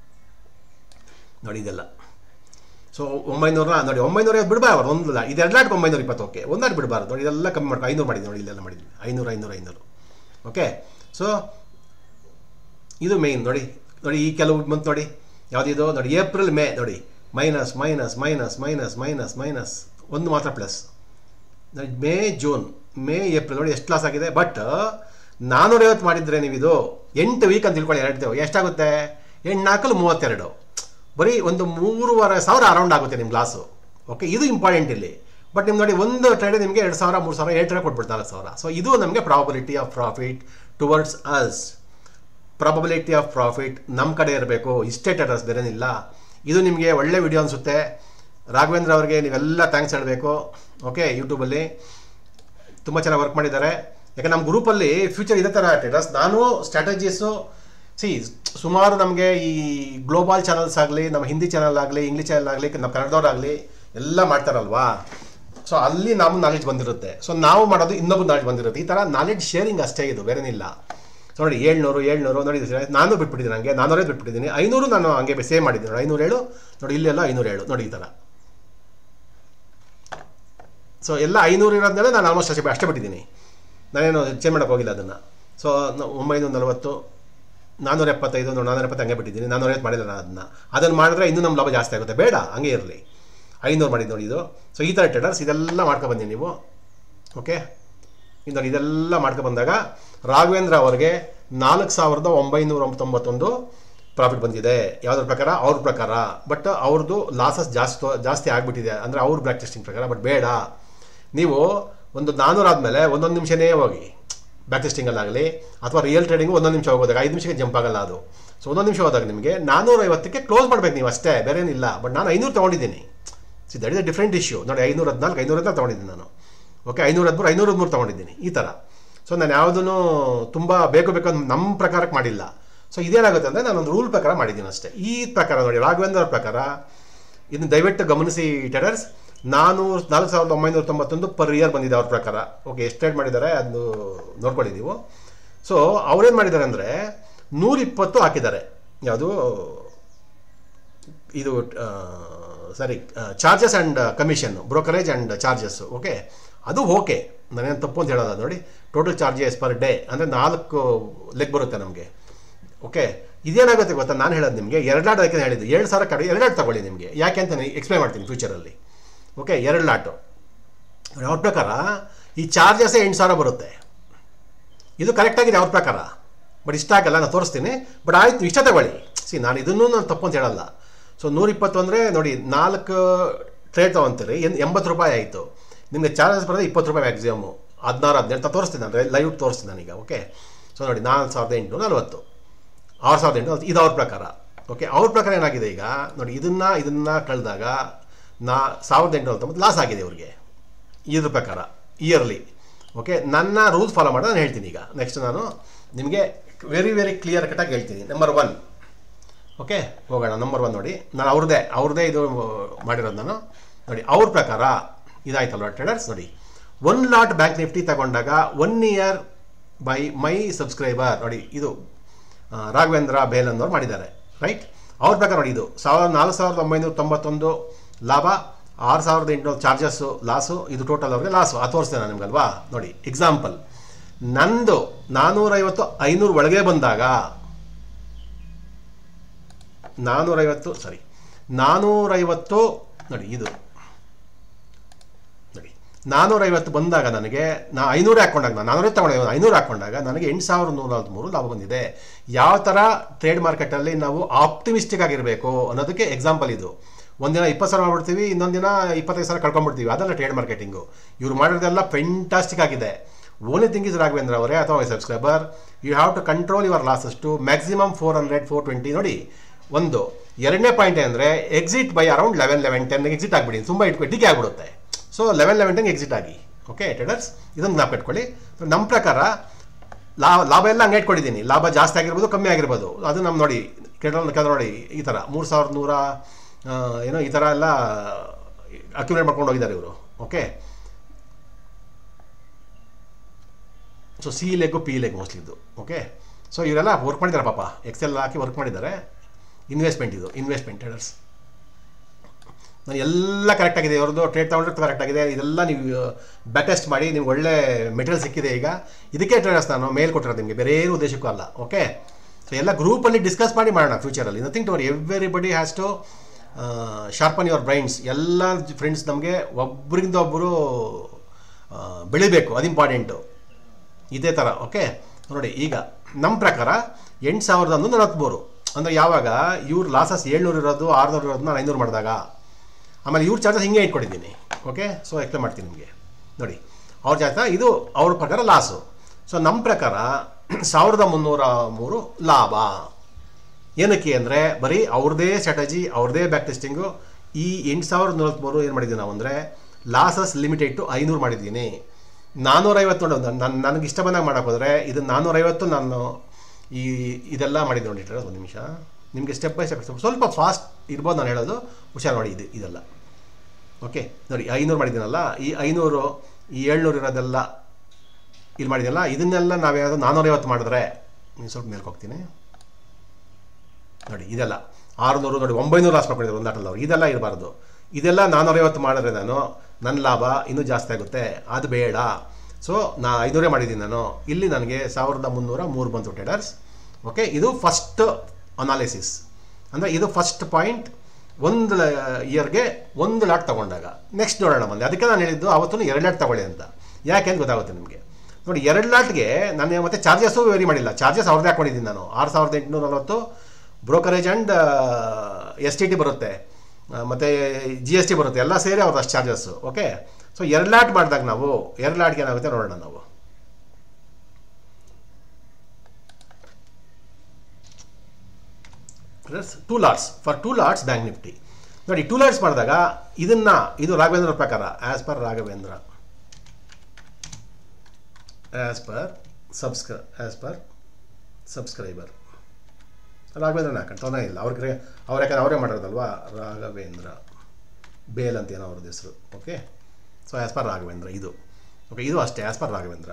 ನೋಡಿ ಇದೆಲ್ಲ ಸೊ ಒಂಬೈನೂರ ನೋಡಿ ಒಂಬೈನೂರ ಬಿಡಬಾರ್ದು ಒಂದು ಇದೆರಡು ಒಂಬೈನೂರ ಇಪ್ಪತ್ತು ಓಕೆ ಒಂದಾರು ಬಿಡಬಾರ್ದು ನೋಡಿ ಇದೆಲ್ಲ ಕಮ್ಮಿ ಮಾಡ್ಕೊ ಐನೂರು ಮಾಡಿದ್ದೀನಿ ನೋಡಿ ಇಲ್ಲೆಲ್ಲ ಮಾಡಿದ್ದೀನಿ ಐನೂರು ಐನೂರು ಐನೂರು ಓಕೆ ಸೊ ಇದು ಮೇಯ್ನ್ ನೋಡಿ ನೋಡಿ ಈ ಕೆಲವು ಬಂತು ನೋಡಿ ಯಾವುದಿದು ನೋಡಿ ಏಪ್ರಿಲ್ ಮೇ ನೋಡಿ minus minus minus minus minus minus ಒಂದು ಮಾತ್ರ ಪ್ಲಸ್ ನೋಡಿ ಮೇ ಜೂನ್ ಮೇ ಏಪ್ರಿಲ್ ನೋಡಿ ಎಷ್ಟು ಲಾಸ್ ಆಗಿದೆ ಬಟ್ ನಾನ್ನೂರೈವತ್ತು ಮಾಡಿದ್ರೆ ನೀವು ಇದು ಎಂಟು ವೀಕ್ ಅಂತ ತಿಳ್ಕೊಳ್ಳಿ ಎರಡು ಎಷ್ಟಾಗುತ್ತೆ ಎಂಟು ನಾಲ್ಕಲ್ಲಿ ಮೂವತ್ತೆರಡು ಬರೀ ಒಂದು ಮೂರುವರೆ ಸಾವಿರ ಅರೌಂಡ್ ಆಗುತ್ತೆ ನಿಮ್ಮ ಲಾಸು ಓಕೆ ಇದು ಇಂಪಾರ್ಟೆಂಟ್ ಇಲ್ಲಿ ಬಟ್ ನಿಮ್ಗೆ ನೋಡಿ ಒಂದು ಟ್ರೇಡ್ ನಿಮಗೆ ಎರಡು ಸಾವಿರ ಮೂರು ಸಾವಿರ ಎರಡು ಟ್ರೇಡ್ ಕೊಟ್ಬಿಡ್ತಾರೆ ನಾಲ್ಕು ಸಾವಿರ ಸೊ ಇದು ನಮಗೆ probability of profit towards us probability of profit ನಮ್ಮ ಕಡೆ ಇರಬೇಕು ಇಷ್ಟೇ ಟೆಟರ್ಸ್ ಬೇರೇನಿಲ್ಲ ಇದು ನಿಮಗೆ ಒಳ್ಳೆ ವಿಡಿಯೋ ಅನಿಸುತ್ತೆ ರಾಘವೇಂದ್ರ ಅವರಿಗೆ ನೀವೆಲ್ಲ ಥ್ಯಾಂಕ್ಸ್ ಹೇಳಬೇಕು ಓಕೆ ಯೂಟ್ಯೂಬಲ್ಲಿ ತುಂಬ ಚೆನ್ನಾಗಿ ವರ್ಕ್ ಮಾಡಿದ್ದಾರೆ ಯಾಕೆ ನಮ್ಮ ಗ್ರೂಪಲ್ಲಿ ಫ್ಯೂಚರ್ ಇದೇ ಥರ ಟೆಟರ್ಸ್ ನಾನು ಸ್ಟ್ರಾಟಜೀಸು ಸಿ ಸುಮಾರು ನಮಗೆ ಈ ಗ್ಲೋಬಲ್ ಚಾನಲ್ಸ್ ಆಗಲಿ ನಮ್ಮ ಹಿಂದಿ ಚಾನಲ್ ಆಗಲಿ ಇಂಗ್ಲೀಷ್ ಚಾನಲ್ ಆಗಲಿ ನಮ್ಮ ಕನ್ನಡದವ್ರಾಗಲಿ ಎಲ್ಲ ಮಾಡ್ತಾರಲ್ವಾ ಸೊ ಅಲ್ಲಿ ನಮ್ಮ ನಾಲೆಡ್ಜ್ ಬಂದಿರುತ್ತೆ ಸೊ ನಾವು ಮಾಡೋದು ಇನ್ನೊಬ್ಬ ನಾಲೆಡ್ಜ್ ಬಂದಿರುತ್ತೆ ಈ ಥರ ನಾಲೆಡ್ಜ್ ಶೇರಿಂಗ್ ಅಷ್ಟೇ ಇದು ಬೇರೇನಿಲ್ಲ ಸೊ ನೋಡಿ ಏಳ್ನೂರು ಏಳ್ನೂರು ನೋಡಿ ನಾನು ಬಿಟ್ಬಿಟ್ಟಿದ್ದೀನಿ ನನಗೆ ನಾನ್ನೂರೇ ಬಿಟ್ಬಿಟ್ಟಿದ್ದೀನಿ ಐನೂರು ನಾನು ಹಂಗೆ ಸೇವ್ ಮಾಡಿದ್ದೀನಿ ನೋಡಿ ಐನೂರು ಏಳು ನೋಡಿ ಇಲ್ಲೆಲ್ಲ ಐನೂರು ಏಳು ನೋಡಿ ಈ ಥರ ಸೊ ಎಲ್ಲ ಐನೂರು ಇರೋದ್ಮೇಲೆ ನಾನು ಆಲ್ಮೋಸ್ಟ್ ಅಷ್ಟೇ ಅಷ್ಟೇ ಬಿಟ್ಟಿದ್ದೀನಿ ನಾನೇನು ಚೇಂಜ್ ಮಾಡೋಕ್ಕೆ ಹೋಗಿಲ್ಲ ಅದನ್ನು ಸೊ ಒಂಬೈನೂರ ನಲವತ್ತು ನಾನ್ನೂರ ಎಪ್ಪತ್ತೈದು ನಾನ್ನೂರ ಎಪ್ಪತ್ತು ಹಂಗೆ ಬಿಟ್ಟಿದ್ದೀನಿ ನಾನ್ನೂರೈವತ್ತು ಮಾಡಿಲ್ಲ ನಾನು ಅದನ್ನು ಅದನ್ನು ಮಾಡಿದ್ರೆ ಇನ್ನೂ ನಮ್ಮ ಲಾಭ ಜಾಸ್ತಿ ಆಗುತ್ತೆ ಬೇಡ ಹಂಗೆ ಇರಲಿ ಐನೂರು ಮಾಡಿದ್ದು ನೋಡಿ ಇದು ಸೊ ಈ ಥರ ಟ್ರೇಡರ್ಸ್ ಇದೆಲ್ಲ ಮಾಡ್ಕೊಬಂದಿನಿ ನೀವು ಓಕೆ ಇದು ಇದೆಲ್ಲ ಮಾಡ್ಕೊಬಂದಾಗ ರಾಘವೇಂದ್ರ ಅವರಿಗೆ ನಾಲ್ಕು ಸಾವಿರದ ಒಂಬೈನೂರ ತೊಂಬತ್ತೊಂದು ಪ್ರಾಫಿಟ್ ಬಂದಿದೆ ಯಾವುದ್ರ ಪ್ರಕಾರ ಅವ್ರ ಪ್ರಕಾರ ಬಟ್ ಅವ್ರದ್ದು ಲಾಸಸ್ ಜಾಸ್ತಿ ಜಾಸ್ತಿ ಆಗಿಬಿಟ್ಟಿದೆ ಅಂದರೆ ಅವ್ರ ಬ್ಲ್ಯಾಕ್ ಟೆಸ್ಟಿಂಗ್ ಪ್ರಕಾರ ಬಟ್ ಬೇಡ ನೀವು ಒಂದು ನಾನ್ನೂರು ಆದಮೇಲೆ ಒಂದೊಂದು ನಿಮಿಷನೇ ಹೋಗಿ ಬ್ಯಾಕ್ ಟೆಸ್ಟಿಂಗಲ್ಲಾಗಲಿ ಅಥವಾ ರಿಯಲ್ ಟ್ರೇಡಿಂಗು ಒಂದೊಂದು ನಿಮಿಷ ಹೋಗೋದಾಗ ಐದು ನಿಮಿಷಕ್ಕೆ ಜಂಪ್ ಆಗಲ್ಲ ಅದು ಸೊ ಒಂದೊಂದು ನಿಮಿಷ ಹೋದಾಗ ನಿಮಗೆ ನಾನ್ನೂರೈವತ್ತಕ್ಕೆ ಕ್ಲೋಸ್ ಮಾಡ್ಬೇಕು ನೀವು ಅಷ್ಟೇ ಬೇರೆ ಏನಿಲ್ಲ ಬಟ್ ನಾನು ಐನೂರು ತೊಗೊಂಡಿದ್ದೀನಿ see that is a different issue ನೋಡಿ ಐನೂರ ಹದಿನಾಲ್ಕು ಐನೂರ ಹದಿನಾಲ್ಕು ತೊಗೊಂಡಿದ್ದೀನಿ ನಾನು ಓಕೆ ಐನೂರ ಹದಿಮೂರು ಐನೂರ ಹದಿಮೂರು ತೊಗೊಂಡಿದ್ದೀನಿ ಈ ಥರ ಸೊ ನಾನು ಯಾವುದೂ ತುಂಬ ಬೇಕು ಬೇಕು ಅಂತ ನಮ್ಮ ಪ್ರಕಾರಕ್ಕೆ ಮಾಡಿಲ್ಲ ಸೊ ಇದೇನಾಗುತ್ತೆ ಅಂದರೆ ನಾನೊಂದು ರೂಲ್ ಪ್ರಕಾರ ಮಾಡಿದ್ದೀನಿ ಅಷ್ಟೇ ಈ ಪ್ರಕಾರ ನೋಡಿ ರಾಘವೇಂದ್ರ ಅವ್ರ ಪ್ರಕಾರ ಇದನ್ನು ದಯವಿಟ್ಟು ಗಮನಿಸಿ ಟೆಡರ್ಸ್ ನಾನೂರು ನಾಲ್ಕು ಸಾವಿರದ ಒಂಬೈನೂರ ತೊಂಬತ್ತೊಂದು ಪರ್ ಇಯರ್ ಬಂದಿದೆ ಅವ್ರ ಪ್ರಕಾರ ಓಕೆ ಎಷ್ಟು ಟ್ರೇಡ್ ಮಾಡಿದ್ದಾರೆ ಅದು ನೋಡ್ಕೊಳ್ಳಿ ನೀವು ಸೊ ಅವ್ರೇನು ಮಾಡಿದ್ದಾರೆ ಅಂದರೆ ನೂರಿಪ್ಪತ್ತು ಹಾಕಿದ್ದಾರೆ ಯಾವುದು ಇದು ಸರಿ charges and commission brokerage and charges okay ಅದು ಓಕೆ ನಾನೇನು ತಪ್ಪು ಅಂತ ಹೇಳೋಲ್ಲ ನೋಡಿ ಟೋಟಲ್ ಚಾರ್ಜಸ್ ಪರ್ ಡೇ ಅಂದರೆ ನಾಲ್ಕು ಲೆಗ್ ಬರುತ್ತೆ ನಮಗೆ ಓಕೆ ಇದೇನಾಗುತ್ತೆ ಗೊತ್ತಾ ನಾನು ಹೇಳೋದು ನಿಮಗೆ ಎರಡು ಲಾಟ್ ಅದಕ್ಕೆ ಹೇಳಿದ್ದು ಎರಡು ಸಾವಿರ ಕಡೆ ಎರಡು ಲಾಟ್ ತಗೊಳ್ಳಿ ನಿಮಗೆ ಯಾಕೆ ಅಂತ ನಾನು ಎಕ್ಸ್ಪ್ಲೈನ್ ಮಾಡ್ತೀನಿ ಫ್ಯೂಚರಲ್ಲಿ ಓಕೆ ಎರಡು ಲಾಟು ಅವ್ರ ಪ್ರಕಾರ ಈ ಚಾರ್ಜಸ್ಸೇ ಎಂಟು ಸಾವಿರ ಬರುತ್ತೆ ಇದು ಕರೆಕ್ಟಾಗಿದೆ ಅವ್ರ ಪ್ರಕಾರ ಬಟ್ ಇಷ್ಟ ಆಗಲ್ಲ ನಾನು ತೋರಿಸ್ತೀನಿ ಬಟ್ ಆಯ್ತು ಇಷ್ಟ ತಗೊಳ್ಳಿ ಸಿ ನಾನು ಇದನ್ನು ನಾನು ತಪ್ಪು ಅಂತ ಹೇಳಲ್ಲ ಸೊ ನೂರಿಪ್ಪತ್ತು ಅಂದರೆ ನೋಡಿ ನಾಲ್ಕು ಟ್ರೇಡ್ ತೊಗೊತೀರಿ ಎನ್ ಎಂಬತ್ತು ರೂಪಾಯಿ ಆಯಿತು ನಿಮಗೆ ಚಾರ್ಜಸ್ ಬರೋದು ಇಪ್ಪತ್ತು ರೂಪಾಯಿ ಮ್ಯಾಕ್ಸಿಮಮ್ಮು ಹದಿನಾರು ಹದಿನೆಂಟು ನಾನು ತೋರಿಸ್ತೀನಿ ನಾನು ಲೈವ್ ತೋರಿಸ್ತೀನಿ ನಾನೀಗ ಓಕೆ ಸೊ ನೋಡಿ ನಾಲ್ಕು ಸಾವಿರದ ಎಂಟು ನಲ್ವತ್ತು ಆರು ಸಾವಿರದ ಎಂಟು ಇದು ಅವ್ರ ಪ್ರಕಾರ ಓಕೆ ಅವ್ರ ಪ್ರಕಾರ ಏನಾಗಿದೆ ಈಗ ನೋಡಿ ಇದನ್ನು ಇದನ್ನು ಕಳೆದಾಗ ನಾ ಸಾವಿರದ ಎಂಟು ಹತ್ತೊಂಬತ್ತು ಲಾಸ್ ಆಗಿದೆ ಇವ್ರಿಗೆ ಇದ್ರ ಪ್ರಕಾರ ಇಯರ್ಲಿ ಓಕೆ ನನ್ನ ರೂಲ್ಸ್ ಫಾಲೋ ಮಾಡಿ ನಾನು ಹೇಳ್ತೀನಿ ಈಗ ನೆಕ್ಸ್ಟ್ ನಾನು ನಿಮಗೆ ವೆರಿ ವೆರಿ ಕ್ಲಿಯರ್ ಕಟಾಗಿ ಹೇಳ್ತೀನಿ ನಂಬರ್ ಒನ್ ಓಕೆ ಹೋಗೋಣ ನಂಬರ್ ಒನ್ ನೋಡಿ ನಾನು ಅವ್ರದ್ದೇ ಅವ್ರದ್ದೇ ಇದು ಮಾಡಿರೋದು ನಾನು ನೋಡಿ ಅವ್ರ ಪ್ರಕಾರ ಇದಾಯ್ತಲ್ವ ಟ್ರೇಡರ್ಸ್ ನೋಡಿ ಒನ್ ಲಾಟ್ ಬ್ಯಾಂಕ್ ನಿಫ್ಟಿ ತಗೊಂಡಾಗ one year by my subscriber ನೋಡಿ ಇದು ಆ, ರಾಘವೇಂದ್ರ ಬೇಲ್ ಅನ್ನೋರು ಮಾಡಿದ್ದಾರೆ ರೈಟ್ ಅವ್ರ ಪ್ರಕಾರ ನೋಡಿ ಇದು ಸಾವಿರದ ನಾಲ್ಕು ಸಾವಿರದ ಒಂಬೈನೂರ ತೊಂಬತ್ತೊಂದು ಲಾಭ ಆರು ಸಾವಿರದ ಎಂಟುನೂರು ಚಾರ್ಜಸ್ಸು ಲಾಸು ಇದು ಟೋಟಲ್ ಅವ್ರಿಗೆ ಲಾಸು ಅದು ತೋರಿಸ್ತೇನೆ ನಾನು ನಿಮ್ಗಲ್ವಾ ನೋಡಿ ಎಕ್ಸಾಂಪಲ್ ನಂದು ನಾನ್ನೂರೈವತ್ತು ಐನೂರು ಒಳಗೆ ಬಂದಾಗ ನಾನ್ನೂರೈವತ್ತು ಸಾರಿ ನಾನ್ನೂರೈವತ್ತು ನೋಡಿ ಇದು ನೋಡಿ ನಾನ್ನೂರೈವತ್ತು ಬಂದಾಗ ನನಗೆ ನಾ ಐನೂರು ಹಾಕೊಂಡಾಗ ನಾನು ನಾನ್ನೂರೈವತ್ತು ತಗೊಂಡು ಐನೂರು ಹಾಕೊಂಡಾಗ ನನಗೆ ಎಂಟು ಸಾವಿರದ ನೂರ ನಲ್ವತ್ತ್ಮೂರು ಲಾಭ ಬಂದಿದೆ ಯಾವ ಥರ ಟ್ರೇಡ್ ಮಾರ್ಕೆಟಲ್ಲಿ ನಾವು ಆಪ್ಟಿಮಿಸ್ಟಿಕ್ ಆಗಿರಬೇಕು ಅನ್ನೋದಕ್ಕೆ ಎಕ್ಸಾಂಪಲ್ ಇದು ಒಂದಿನ ಇಪ್ಪತ್ತು ಸಾವಿರ ಮಾಡ್ಬಿಡ್ತೀವಿ ಇನ್ನೊಂದು ದಿನ ಇಪ್ಪತ್ತೈದು ಸಾವಿರ ಕಳ್ಕೊಂಡ್ಬಿಡ್ತೀವಿ ಅದಲ್ಲ ಟ್ರೇಡ್ ಮಾರ್ಕೆಟಿಂಗು ಇವ್ರು ಮಾಡಿರೋದೆಲ್ಲ ಫೆಂಟಾಸ್ಟಿಕ್ ಆಗಿದೆ ಓನ್ಲಿ ಥಿಂಗ್ ಇಸ್ ರಾಘವೇಂದ್ರ ಅವರೇ ಅಥವಾ subscriber you have to control your losses to maximum four hundred four twenty ನೋಡಿ ಒಂದು ಎರಡನೇ ಪಾಯಿಂಟ್ ಅಂದರೆ exit by around eleven eleven ಟೆನ್ಗೆ ಎಕ್ಸಿಟ್ ಆಗಿಬಿಡಿ ತುಂಬ ಇಟ್ಕೊ ಡಿಕೆ ಆಗಿಬಿಡುತ್ತೆ ಸೊ ಲೆವೆನ್ ಲೆವೆನ್ ಟೆನ್ಗೆ ಎಕ್ಸಿಟ್ ಆಗಿ ಓಕೆ ಟ್ರೇಡರ್ಸ್ ಇದನ್ನು ಜ್ಞಾಪಕ ಇಟ್ಕೊಳ್ಳಿ ನಮ್ಮ ಪ್ರಕಾರ ಲಾಭ ಲಾಭ ಎಲ್ಲ ಹಂಗೆ ಇಟ್ಕೊಂಡಿದ್ದೀನಿ ಲಾಭ ಜಾಸ್ತಿ ಆಗಿರ್ಬೋದು ಕಮ್ಮಿ ಆಗಿರ್ಬೋದು ಅದು ನಮ್ಮ ನೋಡಿ ಕೆಲವು ಕೆಲವು ನೋಡಿ ಈ ಥರ ಮೂರು ಸಾವಿರದ ನೂರ ಆ, ಏನೋ ಈ ಥರ ಎಲ್ಲ ಅಕ್ಯುಮುಲೇಟ್ ಮಾಡ್ಕೊಂಡು ಹೋಗಿದ್ದಾರೆ ಇವರು okay so C leg P leg mostly ಇದು ಓಕೆ ಸೊ ಇವರೆಲ್ಲ ವರ್ಕ್ ಮಾಡಿದ್ದಾರೆ ಪಾಪ ಎಕ್ಸೆಲ್ ಹಾಕಿ ವರ್ಕ್ ಮಾಡಿದ್ದಾರೆ ಇನ್ವೆಸ್ಟ್ಮೆಂಟ್ ಇದು ಇನ್ವೆಸ್ಟ್ಮೆಂಟ್ ಟ್ರೇಡರ್ಸ್ ನಾನು ಎಲ್ಲ ಕರೆಕ್ಟ್ ಆಗಿದೆ ಅವ್ರದ್ದು ಟ್ರೇಡ್ ತಗೊಂಡ್ರೆ ಕರೆಕ್ಟ್ ಆಗಿದೆ ಇದೆಲ್ಲ ನೀವು ಬ್ಯಾಕ್ ಟೆಸ್ಟ್ ಮಾಡಿ ನಿಮ್ಗೆ ಒಳ್ಳೆ ಮೆಟೀರಿಯಲ್ ಸಿಕ್ಕಿದೆ ಈಗ ಇದಕ್ಕೆ ಟ್ರೇಡರ್ಸ್ ನಾನು ಮೇಲ್ ಕೊಟ್ಟಿರೋದು ನಿಮಗೆ ಬೇರೆ ಏನು ಉದ್ದೇಶಕ್ಕೂ ಅಲ್ಲ ಓಕೆ ಸೊ ಎಲ್ಲ ಗ್ರೂಪಲ್ಲಿ ಡಿಸ್ಕಸ್ ಮಾಡಿ ಮಾಡೋಣ ಫ್ಯೂಚರಲ್ಲಿ nothing to worry everybody has to sharpen your brains ಎಲ್ಲ ಫ್ರೆಂಡ್ಸ್ ನಮಗೆ ಒಬ್ಬರಿಂದ ಒಬ್ಬರು ಬೆಳಿಬೇಕು ಅದು ಇಂಪಾರ್ಟೆಂಟು ಇದೇ ಥರ ಓಕೆ ನೋಡಿ ಈಗ ನಮ್ಮ ಪ್ರಕಾರ ಎಂಟು ಸಾವಿರದ ಒಂದು ನಲವತ್ತ್ಮೂರು ಅಂದರೆ ಯಾವಾಗ ಇವ್ರ ಲಾಸಸ್ ಏಳ್ನೂರು ಇರೋದು ಆರುನೂರು ಇರೋದು ನಾನು ಐನೂರು ಮಾಡಿದಾಗ ಆಮೇಲೆ ಇವ್ರ ಚಾರ್ಜಸ್ ಹಿಂಗೆ ಇಟ್ಕೊಂಡಿದ್ದೀನಿ ಓಕೆ ಸೊ ಎಕ್ಸ್ಪ್ಲೇನ್ ಮಾಡ್ತೀನಿ ನಿಮಗೆ ನೋಡಿ ಅವ್ರ ಜಾತ ಇದು ಅವ್ರ ಪ್ರಕಾರ ಲಾಸು ಸೊ ನಮ್ಮ ಪ್ರಕಾರ ಸಾವಿರದ ಮುನ್ನೂರ ಮೂರು ಲಾಭ ಏನಕ್ಕೆ ಅಂದರೆ ಬರೀ ಅವ್ರದ್ದೇ ಸ್ಟ್ರಾಟಜಿ ಅವ್ರದ್ದೇ ಬ್ಯಾಕ್ ಟೆಸ್ಟಿಂಗು ಈ ಎಂಟು ಸಾವಿರದ ನಲ್ವತ್ತ್ಮೂರು ಏನು ಮಾಡಿದ್ದೀವಿ ನಾವು ಅಂದರೆ ಲಾಸಸ್ ಲಿಮಿಟೆಡ್ ಟು ಐನೂರು ಮಾಡಿದ್ದೀನಿ ನಾನ್ನೂರೈವತ್ತು ನೋಡಿ ನನ್ನ ನನಗೆ ಇಷ್ಟ ಬಂದಾಗ ಮಾಡೋಕೆ ಹೋದರೆ ಇದು ನಾನ್ನೂರೈವತ್ತು ನಾನು ಈ ಇದೆಲ್ಲ ಮಾಡಿದ್ದು ನೋಡಿ ಒಂದು ನಿಮಿಷ ನಿಮಗೆ ಸ್ಟೆಪ್ ಬೈ ಸ್ಟೆಪ್ ಸ್ವಲ್ಪ ಫಾಸ್ಟ್ ಇರ್ಬೋದು ನಾನು ಹೇಳೋದು ಹುಷಾರು ನೋಡಿ ಇದು ಇದೆಲ್ಲ ಓಕೆ ನೋಡಿ ಐನೂರು ಮಾಡಿದ್ದೀನಲ್ಲ ಈ ಐನೂರು ಈ ಏಳ್ನೂರು ಇರೋದೆಲ್ಲ ಇಲ್ಲಿ ಮಾಡಿದ್ದೀನಲ್ಲ ಇದನ್ನೆಲ್ಲ ನಾವೇನಾದ್ರು ನಾನ್ನೂರೈವತ್ತು ಮಾಡಿದ್ರೆ ನೀನು ಸ್ವಲ್ಪ ಮೇಲ್ಗೆ ಹೋಗ್ತೀನಿ ನೋಡಿ ಇದೆಲ್ಲ ಆರುನೂರು ನೋಡಿ ಒಂಬೈನೂರು ಲಾಸ್ ಮಾಡ್ಕೊಂಡಿದ್ದಾರೆ ಒಂದು ಆಟಲ್ಲಿ ಅವ್ರು ಇದೆಲ್ಲ ಇರಬಾರ್ದು ಇದೆಲ್ಲ ನಾನ್ನೂರೈವತ್ತು ಮಾಡಿದ್ರೆ ನಾನು ನನ್ನ ಲಾಭ ಇನ್ನೂ ಜಾಸ್ತಿ ಆಗುತ್ತೆ ಅದು ಬೇಡ ಸೊ ನಾ ಐನೂರೇ ಮಾಡಿದ್ದೀನಿ ನಾನು ಇಲ್ಲಿ ನನಗೆ ಸಾವಿರದ ಮುನ್ನೂರ ಮೂರು ಬಂತು ಟ್ರೇಡರ್ಸ್ ಓಕೆ ಇದು ಫಸ್ಟ್ ಅನಾಲಿಸಿಸ್ ಅಂದರೆ ಇದು ಫಸ್ಟ್ ಪಾಯಿಂಟ್ ಒಂದು ಇಯರ್ಗೆ ಒಂದು ಲಾಟ್ ತೊಗೊಂಡಾಗ ನೆಕ್ಸ್ಟ್ ನೋಡೋಣ ಬಂದೆ ಅದಕ್ಕೆ ನಾನು ಹೇಳಿದ್ದು ಅವತ್ತು ಎರಡು ಲಾಟ್ ತಗೊಳ್ಳಿ ಅಂತ ಯಾಕೆ ಅಂತ ಗೊತ್ತಾಗುತ್ತೆ ನಿಮಗೆ ನೋಡಿ ಎರಡು ಲಾಟ್ಗೆ ನಾನು ಮತ್ತೆ ಚಾರ್ಜಸ್ಸು ವೇರಿ ಮಾಡಿಲ್ಲ ಚಾರ್ಜಸ್ ಅವ್ರದ್ದೇ ಹಾಕೊಂಡಿದ್ದೀನಿ ನಾನು ಆರು ಸಾವಿರದ ಎಂಟುನೂರ ನಲವತ್ತು brokerage and S T T ಬರುತ್ತೆ ಮತ್ತು ಜಿ ಎಸ್ ಟಿ ಬರುತ್ತೆ ಎಲ್ಲ ಸೇರಿ ಅವ್ರದ್ದು ಅಷ್ಟು ಚಾರ್ಜಸ್ಸು ಓಕೆ ಸೊ ಎರಡು ಲಾಟ್ ಮಾಡಿದಾಗ ನಾವು ಎರಡು ಲಾಟ್ಗೆ ಏನಾಗುತ್ತೆ ನೋಡೋಣ ನಾವು plus two lots for two lots Bank Nifty ನೋಡಿ ಟೂ ಲಾಟ್ಸ್ ಮಾಡಿದಾಗ ಇದನ್ನು ಇದು ರಾಘವೇಂದ್ರ ಪ್ರಕಾರ as per Raghavendra as per subscriber as per subscriber ರಾಘವೇಂದ್ರನ ಹಾಕೊಂಡು ತೊಂದರೆ ಇಲ್ಲ ಅವ್ರಿಗೆ ಅವ್ರು ಯಾಕಂದ್ರೆ ಅವರೇ ಮಾಡಿರೋದಲ್ವಾ ರಾಘವೇಂದ್ರ ಬೇಲ್ ಅಂತ ಏನೋ ಅವ್ರದ್ದು ಹೆಸರು okay so as per Raghavendra ಇದು ಓಕೆ ಇದು ಅಷ್ಟೇ as per Raghavendra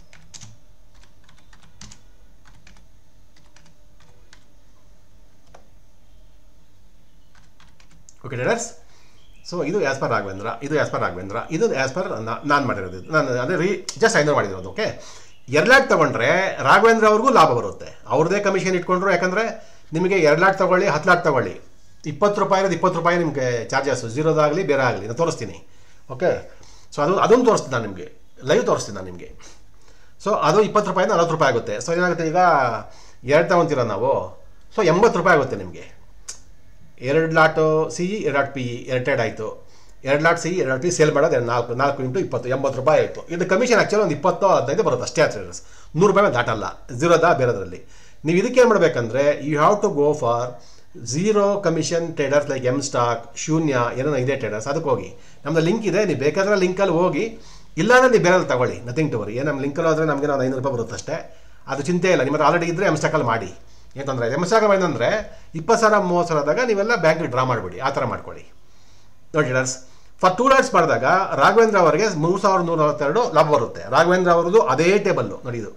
okay traders so ಇದು ಆ್ಯಸ್ ಪರ್ ರಾಘವೇಂದ್ರ ಇದು ಆ್ಯಸ್ ಪರ್ ರಾಘವೇಂದ್ರ ಇದು ಆ್ಯಸ್ ಪರ್ ನಾನು ಮಾಡಿರೋದು ಇದು. ನಾನು ಅದೇ ರೀ ಜಸ್ಟ್ ಐನೂರು ಮಾಡಿರೋದು ಓಕೆ ಎರಡು ಲಾಟ್ ತೊಗೊಂಡ್ರೆ ರಾಘವೇಂದ್ರ ಅವ್ರಿಗೂ ಲಾಭ ಬರುತ್ತೆ ಅವ್ರದ್ದೇ ಕಮಿಷನ್ ಇಟ್ಕೊಂಡ್ರು ಯಾಕಂದರೆ ನಿಮಗೆ ಎರಡು ಲಾಟ್ ತೊಗೊಳ್ಳಿ ಹತ್ತು ಲಾಟ್ ತೊಗೊಳ್ಳಿ ಇಪ್ಪತ್ತು ರೂಪಾಯಿ ಇರೋದು ಇಪ್ಪತ್ತು ರೂಪಾಯಿ ನಿಮಗೆ ಚಾರ್ಜಸ್ಸು ಝೀರೋದಾಗಲಿ ಬೇರೆ ಆಗಲಿ ನಾನು ತೋರಿಸ್ತೀನಿ ಓಕೆ ಸೊ ಅದು ಅದನ್ನು ತೋರಿಸ್ತೀನಿ ನಾನು ನಿಮಗೆ ಲೈವ್ ತೋರಿಸ್ತೀನಿ ನಾನು ನಿಮಗೆ ಸೊ ಅದು ಇಪ್ಪತ್ತು ರೂಪಾಯಿ ನಲ್ವತ್ತು ರೂಪಾಯಿ ಆಗುತ್ತೆ ಸೊ ಏನಾಗುತ್ತೆ ಈಗ ಎರಡು ತಗೊತೀರ ನಾವು ಸೊ ಎಂಬತ್ತು ರೂಪಾಯಿ ಆಗುತ್ತೆ ನಿಮಗೆ ಎರಡು ಲಾಟು ಸಿ ಇ ಎರಡು ಲಾಟ್ ಪಿ ಇ ಎರಡು ಟ್ರೇಡ್ ಆಯಿತು ಎರಡು ಲಾಟ್ ಸಿ ಇ ಎರಡು ಪಿ ಸೇಲ್ ಮಾಡೋದು ಎರಡು ನಾಲ್ಕು ನಾಲ್ಕು ಇಂಟು ಇಪ್ಪತ್ತು ಎಂಬತ್ತು ರೂಪಾಯಿ ಆಯಿತು ಇದು ಕಮಿಷನ್ ಆ್ಯಕ್ಚುಲಿ ಒಂದು ಇಪ್ಪತ್ತು ಹದಿನೈದು ಬರುತ್ತೆ ಅಷ್ಟೇ ಟ್ರೇಡರ್ಸ್ ನೂರು ರೂಪಾಯಿ ಮೇಲೆ ದಾಟಲ್ಲ ಝೀರೋದ ಬೇರೆದ್ರಲ್ಲಿ ನೀವು ಇದಕ್ಕೆ ಏನು ಮಾಡಬೇಕಂದ್ರೆ you have to go for zero commission traders like M stock ಶೂನ್ಯ ಏನೋ ಇದೆ ಟ್ರೇಡರ್ಸ್ ಅದಕ್ಕೆ ಹೋಗಿ ನಮ್ಮದು ಲಿಂಕ್ ಇದೆ ನೀವು ಬೇಕಾದ್ರೆ ಲಿಂಕಲ್ಲಿ ಹೋಗಿ ಇಲ್ಲಾಂದ್ರೆ ನೀವು ಬೇರೆ ತಗೊಳ್ಳಿ ನಥಿಂಗ್ ಟು ವರಿ ಏನು ನಮ್ಮ ಲಿಂಕಲ್ಲಿ ಹೋದರೆ ನಮಗೆ ಒಂದು ಐನೂರು ರೂಪಾಯಿ ಬರುತ್ತೆ ಅಷ್ಟೇ ಅದು ಚಿಂತೆ ಇಲ್ಲ ನಿಮ್ಮ ಆಲ್ರೆಡಿ ಇದ್ದರೆ ಎಮ್ ಸ್ಟಾಕಲ್ಲಿ ಮಾಡಿ ಏನು ತೊಂದರೆ ಎಮ್ ಸ್ಟಾಕಲ್ಲಿ ಏನಂದರೆ ಇಪ್ಪತ್ತು ಸಾವಿರ ಮೂವತ್ತು ಸಾವಿರ ಆದಾಗ ನೀವೆಲ್ಲ ಬ್ಯಾಂಕಿಗೆ ಡ್ರಾ ಮಾಡಿಬಿಡಿ ಆ ಥರ ಮಾಡ್ಕೊಳ್ಳಿ ನೋಡಿ ಡೀಲರ್ಸ್ ಫಾರ್ ಟೂ ಲಾಟ್ಸ್ ಮಾಡಿದಾಗ ರಾಘವೇಂದ್ರ ಅವರಿಗೆ ಮೂರು ಸಾವಿರದ ನೂರ ನಲವತ್ತೆರಡು ಲಾಭ ಬರುತ್ತೆ ರಾಘವೇಂದ್ರ ಅವರದು ಅದೇ ಟೇಬಲ್ಲು ನೋಡಿ ಇದು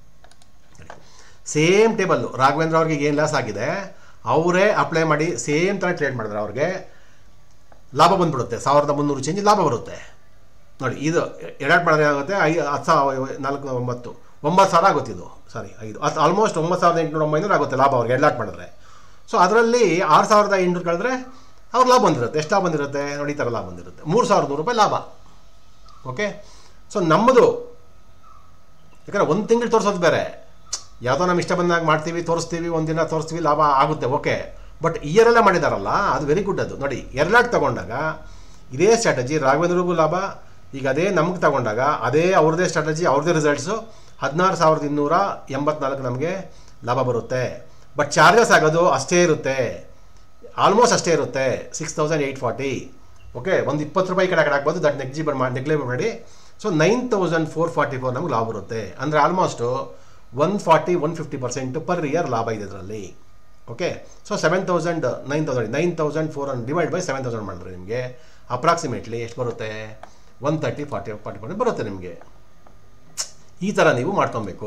ಸೇಮ್ ಟೇಬಲ್ಲು ರಾಘವೇಂದ್ರ ಅವ್ರಿಗೆ ಏನು ಲಾಸ್ ಆಗಿದೆ ಅವರೇ ಅಪ್ಲೈ ಮಾಡಿ ಸೇಮ್ ಥರ ಟ್ರೇಡ್ ಮಾಡಿದ್ರೆ ಅವ್ರಿಗೆ ಲಾಭ ಬಂದ್ಬಿಡುತ್ತೆ ಸಾವಿರದ ಮುನ್ನೂರು ಚೇಂಜ್ ಲಾಭ ಬರುತ್ತೆ ನೋಡಿ ಇದು ಎರಡು ಮಾಡಿದ್ರೆ ಆಗುತ್ತೆ ಐ ಹತ್ತು ಸಾವಿರ ನಾಲ್ಕು ಒಂಬತ್ತು ಒಂಬತ್ತು ಸಾವಿರ ಆಗುತ್ತೆ ಇದು ಸಾರಿ ಐದು ಹತ್ತು ಆಲ್ಮೋಸ್ಟ್ ಒಂಬತ್ತು ಸಾವಿರದ ಎಂಟುನೂರ ಒಂಬೈನೂರು ಆಗುತ್ತೆ ಲಾಭ ಅವ್ರಿಗೆ ಎರಡು ಲಾಟ್ ಮಾಡಿದ್ರೆ ಸೊ ಅದರಲ್ಲಿ ಆರು ಸಾವಿರದ ಎಂಟುನೂರು ಕಳೆದ್ರೆ ಅವ್ರು ಲಾಭ ಬಂದಿರುತ್ತೆ ಎಷ್ಟು ಲಾಭ ಬಂದಿರುತ್ತೆ ನೋಡಿ ಈ ಥರ ಲಾಭ ಬಂದಿರುತ್ತೆ ಮೂರು ಸಾವಿರದ ನೂರು ರೂಪಾಯಿ ಲಾಭ ಓಕೆ ಸೊ ನಮ್ಮದು ಯಾಕಂದರೆ ಒಂದು ತಿಂಗಳು ತೋರಿಸೋದು ಬೇರೆ ಯಾವುದೋ ನಮ್ಮ ಇಷ್ಟ ಬಂದಾಗ ಮಾಡ್ತೀವಿ ತೋರಿಸ್ತೀವಿ ಒಂದಿನ ತೋರಿಸ್ತೀವಿ ಲಾಭ ಆಗುತ್ತೆ ಓಕೆ ಬಟ್ ಇಯರೆಲ್ಲ ಮಾಡಿದಾರಲ್ಲ ಅದು ವೆರಿ ಗುಡ್ ಅದು ನೋಡಿ ಎರಡ್ಲಾಟ್ ತಗೊಂಡಾಗ ಇದೇ ಸ್ಟ್ರಾಟಜಿ ರಾಘವೇಂದ್ರಿಗೂ ಲಾಭ ಈಗ ಅದೇ ನಮ್ಗೆ ತಗೊಂಡಾಗ ಅದೇ ಅವ್ರದ್ದೇ ಸ್ಟ್ರಾಟಜಿ ಅವ್ರದ್ದೇ ರಿಸಲ್ಟ್ಸು ಹದಿನಾರು ಸಾವಿರದ ಇನ್ನೂರ ಎಂಬತ್ನಾಲ್ಕು ನಮಗೆ ಲಾಭ ಬರುತ್ತೆ ಬಟ್ ಚಾರ್ಜಸ್ ಆಗೋದು ಅಷ್ಟೇ ಇರುತ್ತೆ ಆಲ್ಮೋಸ್ಟ್ ಅಷ್ಟೇ ಇರುತ್ತೆ six thousand eight forty okay ಒಂದು ಇಪ್ಪತ್ತು ರೂಪಾಯಿ ಈ ಕಡೆ ಆ ಕಡೆ ಆಗ್ಬೋದು ದಟ್ ನೆಗ್ಜಿಬಲ್ ಮಾಡಿ ನೆಗ್ಲೇಬಲ್ ಮಾಡಿ so nine thousand four forty four ನಮ್ಗೆ ಲಾಭ ಬರುತ್ತೆ ಅಂದರೆ almost one forty one fifty percent per year ಲಾಭ ಇದೆ ಇದರಲ್ಲಿ okay so seven thousand nine thousand nine thousand four hundred divide by seven thousand ಮಾಡಿದ್ರೆ ನಿಮಗೆ ಅಪ್ರಾಕ್ಸಿಮೇಟ್ಲಿ ಎಷ್ಟು ಬರುತ್ತೆ one thirty forty forty percent ಬರುತ್ತೆ ನಿಮಗೆ ಈ ಥರ ನೀವು ಮಾಡ್ಕೊಬೇಕು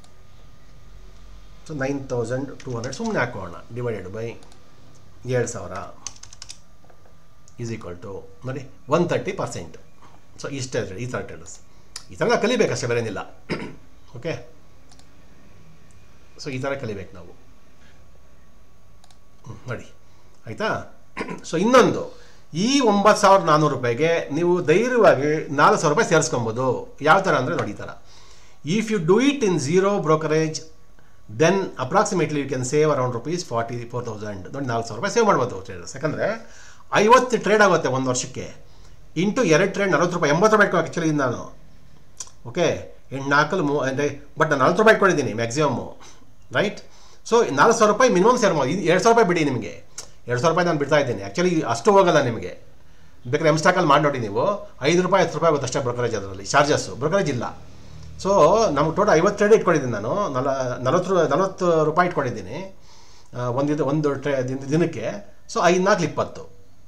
so nine thousand two hundred ಸುಮ್ಮನೆ ಹಾಕೋಣ ಡಿವೈಡೆಡ್ ಬೈ ಏಳು ಸಾವಿರ ಈಸ್ ಈಕ್ವಲ್ ಟು ನೋಡಿ ಒನ್ ತರ್ಟಿ ಪರ್ಸೆಂಟ್ ಸೊ ಇಷ್ಟೇ ಈ ಥರ ಟ್ರೇಡರ್ಸ್ ಈ ಥರ ನಾವು ಕಲಿಬೇಕಷ್ಟೇ ಬೇರೇನಿಲ್ಲ ಓಕೆ ಸೊ ಈ ಥರ ಕಲಿಬೇಕು ನಾವು ಹ್ಮ್, ನೋಡಿ ಆಯಿತಾ ಸೊ ಇನ್ನೊಂದು ಈ ಒಂಬತ್ತು ಸಾವಿರದ ನಾನ್ನೂರು ರೂಪಾಯಿಗೆ ನೀವು ಧೈರ್ಯವಾಗಿ ನಾಲ್ಕು ಸಾವಿರ ರೂಪಾಯಿ ಸೇರಿಸ್ಕೊಬೋದು ಯಾವ ಥರ ಅಂದರೆ ನೋಡಿ ಈ ಥರ if you do it in zero brokerage then approximately you can save around rupees forty four thousand ನೋಡಿ ನಾಲ್ಕು ಸಾವಿರ ರೂಪಾಯಿ ಸೇವ್ ಮಾಡ್ಬೋದು ಟ್ರೇಡರ್ಸ್ ಯಾಕಂದರೆ ಐವತ್ತು ಟ್ರೇಡ್ ಆಗುತ್ತೆ ಒಂದು ವರ್ಷಕ್ಕೆ ಇಂಟು ಎರಡು ಟ್ರೇಡ್ ನಲ್ವತ್ತು ರೂಪಾಯಿ ಎಂಬತ್ತು ರೂಪಾಯಿ ಇಟ್ಕೋ ಆ್ಯಕ್ಚುಲಿ ನಾನು ಓಕೆ ಎಂಟು ನಾಲ್ಕಲ್ಲಿ ಮೂ ಅಂದರೆ ಬಟ್ ನಾನು ನಲ್ವತ್ತು ರೂಪಾಯಿ ಇಟ್ಕೊಂಡಿದ್ದೀನಿ ಮ್ಯಾಕ್ಸಿಮಮ್ಮು ರೈಟ್ ಸೊ ನಾಲ್ಕು ಸಾವಿರ ರೂಪಾಯಿ ಮಿನಿಮಮ್ ಸೇರ್ ಮಾಡಿ ಇದು ಎರಡು ಸಾವಿರ ರೂಪಾಯಿ ಬಿಡಿ ನಿಮಗೆ ಎರಡು ಸಾವಿರ ರೂಪಾಯಿ ನಾನು ಬಿಡ್ತಾ ಇದ್ದೀನಿ ಆ್ಯಕ್ಚುಲಿ ಅಷ್ಟು ಹೋಗಲ್ಲ ನಿಮಗೆ ಬೇಕಾದ್ರೆ ಎಮ್ ಸ್ಟಾಕಲ್ಲಿ ಮಾಡಿ ನೋಡಿ ನೀವು ಐದು ರೂಪಾಯಿ ಹತ್ತು ರೂಪಾಯಿ ಆಗುತ್ತೆ ಅಷ್ಟೇ ಬ್ರೋಕರೇಜ್ ಅದರಲ್ಲಿ ಚಾರ್ಜಸ್ಸು ಬ್ರೋಕರೇಜ್ ಇಲ್ಲ ಸೊ ನಮ್ಗೆ ಟೋಟಲ್ ಐವತ್ತು ಟ್ರೇಡ್ ಇಟ್ಕೊಂಡಿದ್ದೀನಿ ನಾನು ನಲ ನಲವತ್ತು ರೂ- ನಲವತ್ತು ರೂಪಾಯಿ ಇಟ್ಕೊಂಡಿದ್ದೀನಿ ಆ, ಒಂದು ಇದು ಒಂದು ಟ್ರೇ ದಿನ- ದಿನಕ್ಕೆ ಸೊ ಐದು ನಾಲ್ಕು ಇಪ್ಪತ್ತು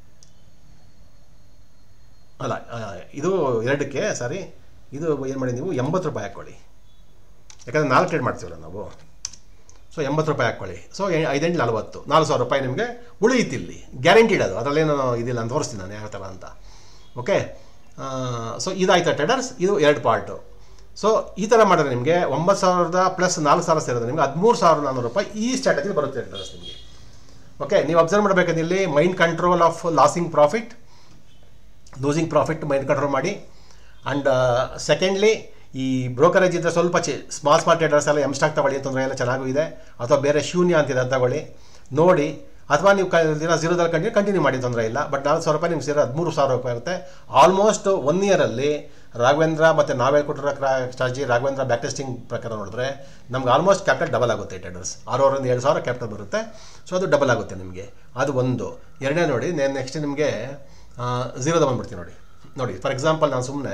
ಅಲ್ಲ ಆ, ಇದು ಎರಡಕ್ಕೆ ಸಾರಿ ಇದು ಏನು ಮಾಡಿ ನೀವು ಎಂಬತ್ತು ರೂಪಾಯಿ ಹಾಕ್ಕೊಳ್ಳಿ ಯಾಕಂದರೆ ನಾಲ್ಕು ಟ್ರೇಡ್ ಮಾಡ್ತೀವಲ್ಲ ನಾವು ಸೊ ಎಂಬತ್ತು ರೂಪಾಯಿ ಹಾಕ್ಕೊಳ್ಳಿ ಸೊ ಐದೆಂಟು ನಲ್ವತ್ತು ನಾಲ್ಕು ಸಾವಿರ ರೂಪಾಯಿ ನಿಮಗೆ ಉಳಿಯುತ್ತೆ ಇಲ್ಲಿ ಗ್ಯಾರಂಟಿಡ್ ಅದು ಅದರಲ್ಲೇನು ಇದಿಲ್ಲ ಅಂತ ತೋರಿಸ್ತೀನಿ ನಾನು ಯಾವ ಥರ ಅಂತ ಓಕೆ ಸೊ ಇದಾಯ್ತಾ ಟ್ರೇಡರ್ಸ್ ಇದು ಎರಡು ಪಾರ್ಟು ಸೊ ಈ ಥರ ಮಾಡಿದ್ರೆ ನಿಮಗೆ ಒಂಬತ್ತು ಸಾವಿರದ ಪ್ಲಸ್ ನಾಲ್ಕು ಸಾವಿರ ಸೇರಿದ್ರೆ ನಿಮಗೆ ಹದಿಮೂರು ಸಾವಿರದ ನಾನ್ನೂರು ರೂಪಾಯಿ ಈ ಸ್ಟ್ರಾಟಜಿ ಬರುತ್ತೆ ಟ್ರೇಡರ್ಸ್ ನಿಮಗೆ ಓಕೆ ನೀವು ಅಬ್ಸರ್ವ್ ಮಾಡಬೇಕಂದ್ರೆ ಇಲ್ಲಿ mind control of losing profit losing profit mind control ಮಾಡಿ ಆ್ಯಂಡ್ ಸೆಕೆಂಡ್ಲಿ ಈ ಬ್ರೋಕರೇಜ್ ಇದ್ದರೆ ಸ್ವಲ್ಪ ಚಿ ಸ್ಮಾಲ್ ಸ್ಮಾಲ್ ಟ್ರೇಡರ್ಸ್ ಎಲ್ಲ ಎಮ್ ಸ್ಟಾಕ್ ತಗೊಳ್ಳಿ ತೊಂದರೆ ಎಲ್ಲ ಚೆನ್ನಾಗೂ ಇದೆ ಅಥವಾ ಬೇರೆ ಶೂನ್ಯ ಅಂತಿದೆ ಅದು ತಗೊಳ್ಳಿ ನೋಡಿ ಅಥವಾ ನೀವು ಕ ದಿನ ಝೀರೋದಲ್ಲಿ ಕಂಟಿನ್ಯೂ ಕಂಟಿನ್ಯೂ ಮಾಡಿ ತೊಂದರೆ ಇಲ್ಲ ಬಟ್ ನಾಲ್ಕು ಸಾವಿರ ರೂಪಾಯಿ ನಿಮ್ಗೆ ಸೇರಿ ಹದಿಮೂರು ಸಾವಿರ ರೂಪಾಯಿ ಇರುತ್ತೆ ಆಲ್ಮೋಸ್ಟ್ ಒನ್ ಇಯರಲ್ಲಿ ರಾಘವೇಂದ್ರ ಮತ್ತು ನಾವು ಹೇಳ್ಕೊಟ್ಟಿರೋ ಸ್ಟ್ರಾಟಜಿ ರಾಘವೇಂದ್ರ ಬ್ಯಾಕ್ ಟೆಸ್ಟಿಂಗ್ ಪ್ರಕಾರ ನೋಡಿದ್ರೆ ನಮ್ಗೆ ಆಲ್ಮೋಸ್ಟ್ ಕ್ಯಾಪಿಟಲ್ ಡಬಲ್ ಆಗುತ್ತೆ ಟ್ರೇಡರ್ಸ್ ಆರೂವರೆಯಿಂದ ಏಳು ಸಾವಿರ ಕ್ಯಾಪಿಟಲ್ ಬರುತ್ತೆ ಸೊ ಅದು ಡಬಲ್ ಆಗುತ್ತೆ ನಿಮಗೆ ಅದು ಒಂದು ಎರಡನೇ ನೋಡಿ ನಾನು ನೆಕ್ಸ್ಟ್ ನಿಮಗೆ ಝೀರೋದ ಬಂದ್ಬಿಡ್ತೀನಿ ನೋಡಿ ನೋಡಿ ಫಾರ್ ಎಕ್ಸಾಂಪಲ್ ನಾನು ಸುಮ್ಮನೆ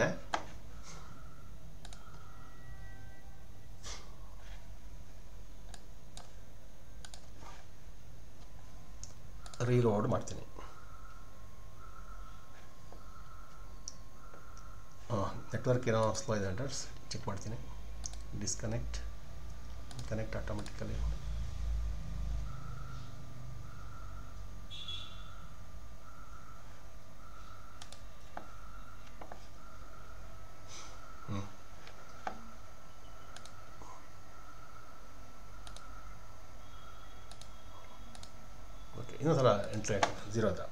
ರೀಲೋಡ್ ಮಾಡ್ತೀನಿ ನೆಟ್ವರ್ಕ್ ಏನೋ ಸ್ಲೋ ಇದೆ ಅಡ್ರೆಸ್ ಚೆಕ್ ಮಾಡ್ತೀನಿ ಡಿಸ್ಕನೆಕ್ಟ್ ಕನೆಕ್ಟ್ ಆಟೋಮೆಟಿಕಲಿ ಓಕೆ ಇನ್ನೊಂದ್ಸಲ ಎಂಟ್ರಿ ಆಯ್ತು ಝೀರೋ ಹತ್ರ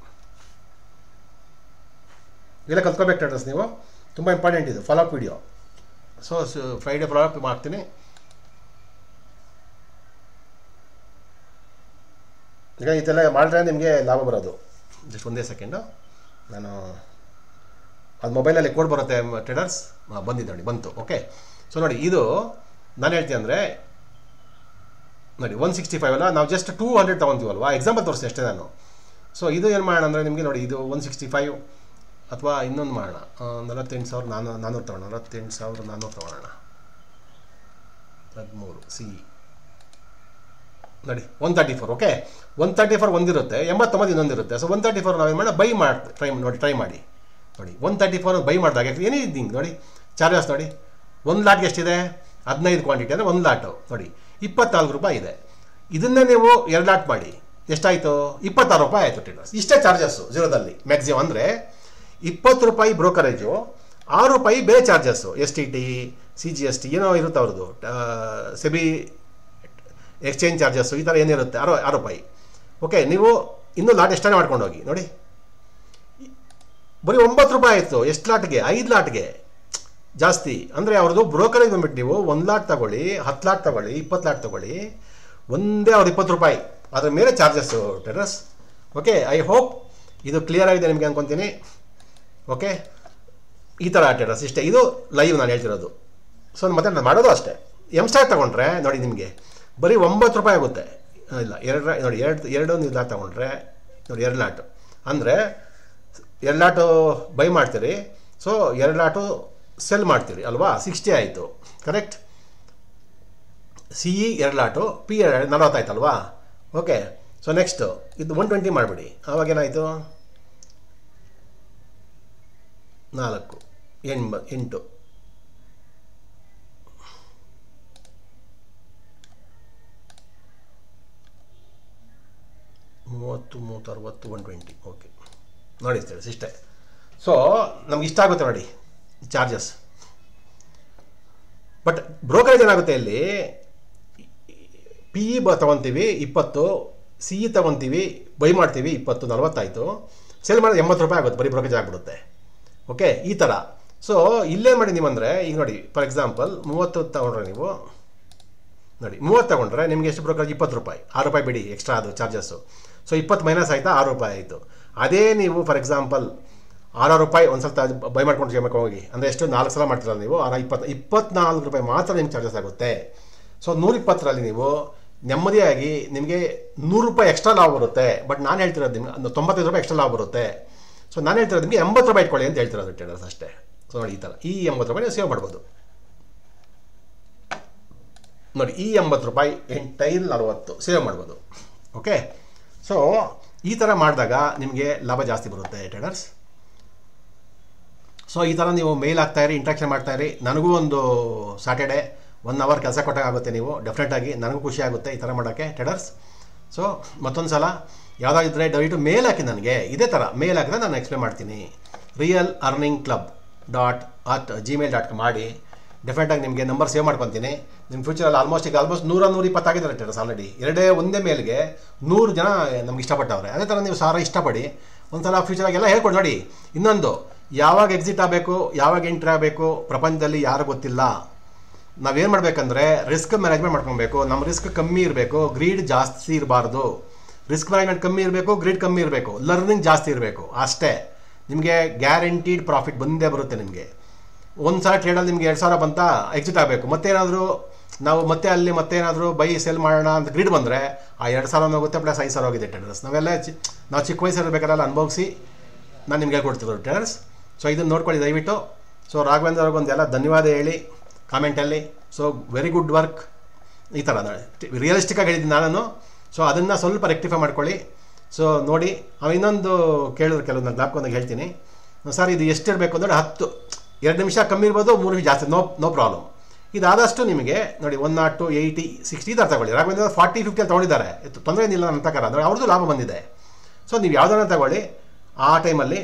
ಇವೆಲ್ಲ ಕಲ್ತ್ಕೋಬೇಕು ಅಡ್ರೆಸ್ ನೀವು ತುಂಬ ಇಂಪಾರ್ಟೆಂಟ್ ಇದು follow up video so Friday follow up ಮಾಡ್ತೀನಿ ಈಗ ಇದೆಲ್ಲ ಮಾಡಿದ್ರೆ ನಿಮಗೆ ಲಾಭ ಬರೋದು ಜಸ್ಟ್ ಒಂದೇ ಸೆಕೆಂಡು ನಾನು ಅದು ಮೊಬೈಲಲ್ಲಿ ಕೋಡ್ ಬರುತ್ತೆ ಟ್ರೇಡರ್ಸ್ ಬಂದಿದೆ ನೋಡಿ ಬಂತು ಓಕೆ ಸೊ ನೋಡಿ ಇದು ನಾನು ಹೇಳ್ತೀನಿ ಅಂದರೆ ನೋಡಿ ಒನ್ ಸಿಕ್ಸ್ಟಿ ಫೈವ್ ಅಲ್ಲ ನಾವು ಜಸ್ಟ್ ಟೂ ಹಂಡ್ರೆಡ್ ತೊಗೊತೀವಲ್ವಾ ಎಕ್ಸಾಂಪಲ್ ತೋರಿಸಿ ಅಷ್ಟೇ ನಾನು ಸೊ ಇದು ಏನು ಮಾಡೋಣ ಅಂದರೆ ನಿಮಗೆ ನೋಡಿ ಇದು ಒನ್ ಸಿಕ್ಸ್ಟಿ ಫೈವ್ ಅಥವಾ ಇನ್ನೊಂದು ಮಾಡೋಣ ನಲವತ್ತೆಂಟು ಸಾವಿರ ನಾನು ನಾನ್ನೂರು ತೊಗೊಳ್ಳೋಣ ನಲವತ್ತೆಂಟು ಸಾವಿರ ನಾನ್ನೂರು ತೊಗೊಳ್ಳೋಣ ಹದಿಮೂರು ಸಿ ನೋಡಿ one thirty four okay one thirty four ಒಂದಿರುತ್ತೆ ಎಂಬತ್ತೊಂಬತ್ತು ಇನ್ನೊಂದಿರುತ್ತೆ ಸೊ ಒನ್ ತರ್ಟಿ ಫೋರ್ ನಾವೇನು ಮಾಡೋಣ ಬೈ ಮಾಡಿ ಟ್ರೈ ನೋಡಿ ಟ್ರೈ ಮಾಡಿ ನೋಡಿ ಒನ್ ತರ್ಟಿ ಫೋರ್ ಬೈ ಮಾಡಿದಾಗ ಏನಿದೆ ಹಿಂಗೆ ನೋಡಿ ಚಾರ್ಜಸ್ ನೋಡಿ ಒಂದು ಲಾಟ್ಗೆ ಎಷ್ಟಿದೆ ಹದಿನೈದು ಕ್ವಾಂಟಿಟಿ ಅಂದರೆ ಒಂದು ಲಾಟು ನೋಡಿ ಇಪ್ಪತ್ನಾಲ್ಕು ರೂಪಾಯಿ ಇದೆ ಇದನ್ನೇ ನೀವು ಎರಡು ಲಾಟ್ ಮಾಡಿ ಎಷ್ಟಾಯಿತು ಇಪ್ಪತ್ತಾರು ರೂಪಾಯಿ ಆಯಿತು ಟ್ರೇಡರ್ಸ್ ಇಷ್ಟೇ ಚಾರ್ಜಸ್ಸು ಝೀರೋದಲ್ಲಿ ಮ್ಯಾಕ್ಸಿಮಮ್ ಅಂದರೆ ಇಪ್ಪತ್ತು ರೂಪಾಯಿ ಬ್ರೋಕರೇಜು ಆರು ರೂಪಾಯಿ ಬೇರೆ charges S T T C G S T ಏನೋ ಇರುತ್ತೆ ಅವ್ರದ್ದು ಸೆಬಿ ಎಕ್ಸ್ಚೇಂಜ್ ಚಾರ್ಜಸ್ಸು ಈ ಥರ ಏನಿರುತ್ತೆ ಆರು ಆರು ರೂಪಾಯಿ ಓಕೆ ನೀವು ಇನ್ನೂ ಲಾಟ್ ಎಷ್ಟಾನೆ ಮಾಡ್ಕೊಂಡು ಹೋಗಿ ನೋಡಿ ಬರೀ ಒಂಬತ್ತು ರೂಪಾಯಿ ಆಯಿತು ಎಷ್ಟು ಲಾಟ್ಗೆ ಐದು ಲಾಟ್ಗೆ ಜಾಸ್ತಿ ಅಂದರೆ ಅವ್ರದ್ದು ಬ್ರೋಕರೇಜ್ ಬಂದ್ಬಿಟ್ಟು ನೀವು ಒಂದು ಲಾಟ್ ತಗೊಳ್ಳಿ ಹತ್ತು ಲಾಟ್ ತಗೊಳ್ಳಿ ಇಪ್ಪತ್ತು ಲಾಟ್ ತಗೊಳ್ಳಿ ಒಂದೇ ಅವ್ರು ಇಪ್ಪತ್ತು ರೂಪಾಯಿ ಅದ್ರ ಮೇಲೆ ಚಾರ್ಜಸ್ಸು ಟೆರಸ್ ಓಕೆ ಐ ಹೋಪ್ ಇದು ಕ್ಲಿಯರ್ ಆಗಿದೆ ನಿಮಗೆ ಅನ್ಕೊತೀನಿ ಓಕೆ ಈ ಥರ ಟೆರಸ್ ಇಷ್ಟೇ ಇದು ಲೈವ್ ನಾನು ಹೇಳ್ತಿರೋದು ಸೊ ಮತ್ತೆ ನಾನು ಮಾಡೋದು ಅಷ್ಟೇ ಎಮ್ ಸ್ಟಾಕ್ ತೊಗೊಂಡ್ರೆ ನೋಡಿ ನಿಮಗೆ ಬರೀ ಒಂಬತ್ತು ರೂಪಾಯಿ ಆಗುತ್ತೆ ಆ, ಇಲ್ಲ ಎರಡು ನೋಡಿ ಎರಡು ಎರಡು ನೀವು ಲಾಟ್ ತೊಗೊಂಡ್ರೆ ನೋಡಿ ಎರಡು ಲಾಟು ಅಂದರೆ ಎರಡು ಲಾಟು ಬೈ ಮಾಡ್ತೀರಿ ಸೊ ಎರಡು ಲಾಟು ಸೆಲ್ ಮಾಡ್ತೀರಿ ಅಲ್ವಾ ಸಿಕ್ಸ್ಟಿ ಆಯಿತು ಕರೆಕ್ಟ್ ಸಿ ಇ ಎರಡು ಲಾಟು ಪಿ ಎರಡು ನಲವತ್ತಾಯ್ತಲ್ವಾ ಓಕೆ ಸೊ ನೆಕ್ಸ್ಟು ಇದು ಒನ್ ಟ್ವೆಂಟಿ ಮಾಡಿಬಿಡಿ ಆವಾಗ ಏನಾಯಿತು ನಾಲ್ಕು ಎಂಬ ಎಂಟು ಮೂವತ್ತು ಮೂವತ್ತು ಅರವತ್ತು ಒನ್ ಟ್ವೆಂಟಿ ಓಕೆ ನೋಡಿ ತಿಳಿಸಿ ಇಷ್ಟೇ ಸೊ ನಮ್ಗೆ ಇಷ್ಟ ಆಗುತ್ತೆ ನೋಡಿ ಚಾರ್ಜಸ್ ಬಟ್ ಬ್ರೋಕರೇಜ್ ಏನಾಗುತ್ತೆ ಇಲ್ಲಿ ಪಿ ಇ ಬ ತೊಗೊತೀವಿ ಇಪ್ಪತ್ತು ಸಿ ಇ ತೊಗೊತೀವಿ ಬೈ ಮಾಡ್ತೀವಿ ಇಪ್ಪತ್ತು ನಲ್ವತ್ತಾಯಿತು ಸೇಲ್ ಮಾಡಿದ್ರೆ ಎಂಬತ್ತು ರೂಪಾಯಿ ಆಗುತ್ತೆ ಬರೀ ಬ್ರೋಕರೇಜ್ ಆಗಿಬಿಡುತ್ತೆ ಓಕೆ ಈ ಥರ ಸೊ ಇಲ್ಲೇನು ಮಾಡಿ ನೀವು ಅಂದರೆ ಈಗ ನೋಡಿ ಫಾರ್ ಎಕ್ಸಾಂಪಲ್ ಮೂವತ್ತು ತಗೊಂಡ್ರೆ ನೀವು ನೋಡಿ ಮೂವತ್ತು ತಗೊಂಡ್ರೆ ನಿಮಗೆ ಎಷ್ಟು ಬ್ರೋಕರೇಜ್ ಇಪ್ಪತ್ತು ರೂಪಾಯಿ ಆರು ರೂಪಾಯಿ ಬಿಡಿ ಎಕ್ಸ್ಟ್ರಾ ಅದು ಚಾರ್ಜಸ್ಸು ಸೊ ಇಪ್ಪತ್ತು ಮೈನಸ್ ಆಯಿತಾ ಆರು ರೂಪಾಯಿ ಆಯಿತು ಅದೇ ನೀವು ಫಾರ್ ಎಕ್ಸಾಂಪಲ್ ಆರಾರು ರೂಪಾಯಿ ಒಂದು ಸಲ ಬೈ ಮಾಡ್ಕೊಂಡು ಜಮಕ್ಕೆ ಹೋಗಿ ಅಂದರೆ ಎಷ್ಟು ನಾಲ್ಕು ಸಲ ಮಾಡ್ತೀರಲ್ಲ ನೀವು ಆರ ಇಪ್ಪತ್ತು ಇಪ್ಪತ್ನಾಲ್ಕು ರೂಪಾಯಿ ಮಾತ್ರ ನಿಮ್ಗೆ ಚಾರ್ಜಸ್ ಆಗುತ್ತೆ ಸೊ ನೂರಿಪ್ಪತ್ತರಲ್ಲಿ ನೀವು ನೆಮ್ಮದಿಯಾಗಿ ನಿಮಗೆ ನೂರು ರೂಪಾಯಿ ಎಕ್ಸ್ಟ್ರಾ ಲಾಭ ಬರುತ್ತೆ ಬಟ್ ನಾನು ಹೇಳ್ತಿರೋದು ನಿಮ್ಗೆ ಒಂದು ತೊಂಬತ್ತೈದು ರೂಪಾಯಿ ಎಕ್ಸ್ಟ್ರಾ ಲಾಭ ಬರುತ್ತೆ ಸೊ ನಾನು ಹೇಳ್ತಿರೋದು ನಿಮಗೆ ಎಂಬತ್ತು ರೂಪಾಯಿ ಇಟ್ಕೊಳ್ಳಿ ಅಂತ ಹೇಳ್ತಿರೋದು ಟ್ರೇಡರ್ಸ್ ಅಷ್ಟೇ ಸೊ ನೋಡಿ ಈ ಥರ ಈ ಎಂಬತ್ತು ರೂಪಾಯಿ ನೀವು ಸೇವ್ ಮಾಡ್ಬೋದು ನೋಡಿ ಈ ಎಂಬತ್ತು ರೂಪಾಯಿ ಎಂಟೈಲ್ ನಲವತ್ತು ಸೇವ್ ಮಾಡ್ಬೋದು ಓಕೆ ಸೊ ಈ ಥರ ಮಾಡಿದಾಗ ನಿಮಗೆ ಲಾಭ ಜಾಸ್ತಿ ಬರುತ್ತೆ ಟ್ರೇಡರ್ಸ್ ಸೊ ಈ ಥರ ನೀವು ಮೇಲ್ ಹಾಕ್ತಾಯಿರಿ ಇಂಟ್ರಾಕ್ಷನ್ ಮಾಡ್ತಾಯಿರಿ ನನಗೂ ಒಂದು ಸಾಟರ್ಡೆ ಒನ್ ಅವರ್ ಕೆಲಸ ಕೊಟ್ಟಾಗುತ್ತೆ ನೀವು ಡೆಫಿನೆಟಾಗಿ ನನಗೂ ಖುಷಿ ಆಗುತ್ತೆ ಈ ಥರ ಮಾಡೋಕ್ಕೆ ಟ್ರೇಡರ್ಸ್ ಸೊ ಮತ್ತೊಂದು ಸಲ ಯಾವುದಾಗಿದ್ದರೆ ದಯವಿಟ್ಟು ಮೇಲ್ ಹಾಕಿ ನನಗೆ ಇದೇ ಥರ ಮೇಲ್ ಹಾಕಿದ್ರೆ ನಾನು ಎಕ್ಸ್ಪ್ಲೇನ್ ಮಾಡ್ತೀನಿ real earning club dot at gmail dot ಮಾಡಿ ಡೆಫಿನೆಟಾಗಿ ನಿಮಗೆ ನಂಬರ್ ಸೇವ್ ಮಾಡ್ಕೊತೀನಿ ನಿಮ್ಮ ಫ್ಯೂಚರಲ್ಲಿ ಆಲ್ಮೋಸ್ಟ್ ಈಗ ಆಲ್ಮೋಸ್ಟ್ ನೂರ ನೂರ ಇಪ್ಪತ್ತಾಗಿದ್ದಾರೆ ಟೆರಸ್ ಆಲ್ರೆಡಿ ಎರಡೇ ಒಂದೇ ಮೇಲ್ಗೆ ನೂರು ಜನ ನಮ್ಗೆ ಇಷ್ಟಪಟ್ಟವ್ರೆ ಅದೇ ಥರ ನೀವು ಸಾರ ಇಷ್ಟಪಡಿ ಒಂದ್ಸಲ ಫ್ಯೂಚರಾಗೆಲ್ಲ ಹೇಳ್ಕೊಡಿ ನೋಡಿ ಇನ್ನೊಂದು ಯಾವಾಗ ಎಕ್ಸಿಟ್ ಆಗಬೇಕು ಯಾವಾಗ ಎಂಟ್ರಿ ಆಗಬೇಕು ಪ್ರಪಂಚದಲ್ಲಿ ಯಾರು ಗೊತ್ತಿಲ್ಲ ನಾವೇನು ಮಾಡಬೇಕಂದ್ರೆ ರಿಸ್ಕ್ ಮ್ಯಾನೇಜ್ಮೆಂಟ್ ಮಾಡ್ಕೊಬೇಕು ನಮ್ಮ ರಿಸ್ಕ್ ಕಮ್ಮಿ ಇರಬೇಕು ಗ್ರೀಡ್ ಜಾಸ್ತಿ ಇರಬಾರ್ದು ರಿಸ್ಕ್ ಮ್ಯಾನೇಜ್ಮೆಂಟ್ ಕಮ್ಮಿ ಇರಬೇಕು ಗ್ರೀಡ್ ಕಮ್ಮಿ ಇರಬೇಕು ಲರ್ನಿಂಗ್ ಜಾಸ್ತಿ ಇರಬೇಕು ಅಷ್ಟೇ ನಿಮಗೆ ಗ್ಯಾರಂಟೀಡ್ ಪ್ರಾಫಿಟ್ ಬಂದೇ ಬರುತ್ತೆ ನಿಮಗೆ ಒಂದು ಸಲ ಟ್ರೇಡಲ್ಲಿ ನಿಮಗೆ ಎರಡು ಸಾವಿರ ಬಂತ ಎಕ್ಸಿಟ್ ಆಗಬೇಕು ಮತ್ತೇನಾದರೂ ನಾವು ಮತ್ತೆ ಅಲ್ಲಿ ಮತ್ತೇನಾದರೂ ಬೈ ಸೆಲ್ ಮಾಡೋಣ ಅಂತ ಗ್ರಿಡ್ ಬಂದರೆ ಆ ಎರಡು ಸಾವಿರ ಹೋಗುತ್ತೆ ಪ್ಲಸ್ ಐದು ಸಾವಿರ ಹೋಗಿದೆ ಟ್ರೇಡರ್ಸ್ ನಾವೆಲ್ಲ ಚಿ ನಾವು ಚಿಕ್ಕ ವಯಸ್ಸಲ್ಲಿ ಬೇಕಾರೆಲ್ಲ ಅನುಭವಿಸಿ ನಾನು ನಿಮಗೆ ಹೇಳ್ಕೊಡ್ತಿದ್ರು ಟ್ರೇಡರ್ಸ್ ಸೊ ಇದನ್ನು ನೋಡ್ಕೊಳ್ಳಿ ದಯವಿಟ್ಟು ಸೊ ರಾಘವೇಂದ್ರ ಅವ್ರಿಗೆ ಒಂದೆಲ್ಲ ಧನ್ಯವಾದ ಹೇಳಿ ಕಾಮೆಂಟಲ್ಲಿ ಸೊ ವೆರಿ ಗುಡ್ ವರ್ಕ್ ಈ ಥರ ರಿಯಲಿಸ್ಟಿಕ್ಕಾಗಿ ಹೇಳಿದ್ದೀನಿ ನಾನು ಸೊ ಅದನ್ನು ಸ್ವಲ್ಪ ರೆಕ್ಟಿಫೈ ಮಾಡ್ಕೊಳ್ಳಿ ಸೊ ನೋಡಿ ಅವ ಇನ್ನೊಂದು ಕೇಳಿದ್ರು ಕೆಲವೊಂದು ನಾನು ಜ್ಞಾಪಕ ಹೇಳ್ತೀನಿ ಸರ್ ಇದು ಎಷ್ಟಿರಬೇಕು ಅಂದರೆ ಹತ್ತು ಎರಡು ನಿಮಿಷ ಕಮ್ಮಿ ಇರ್ಬೋದು ಮೂರು ನಿಮಿಷ ಜಾಸ್ತಿ ನೋ ನೋ ಪ್ರಾಬ್ಲಮ್ ಇದಾದಷ್ಟು ನಿಮಗೆ ನೋಡಿ one naught two eighty sixty ಈ ಥರ ತಗೊಳ್ಳಿ ರಾಘವೇಂದ್ರ ಫಾರ್ಟಿ ಫಿಫ್ಟಿ ಅಂತ ತೊಗೊಂಡಿದ್ದಾರೆ ತೊಂದರೆ ಏನಿಲ್ಲ ನನ್ನ ಪ್ರಕಾರ ನೋಡಿ ಅವ್ರದ್ದು ಲಾಭ ಬಂದಿದೆ ಸೊ ನೀವು ಯಾವುದನ್ನ ತಗೊಳ್ಳಿ ಆ ಟೈಮಲ್ಲಿ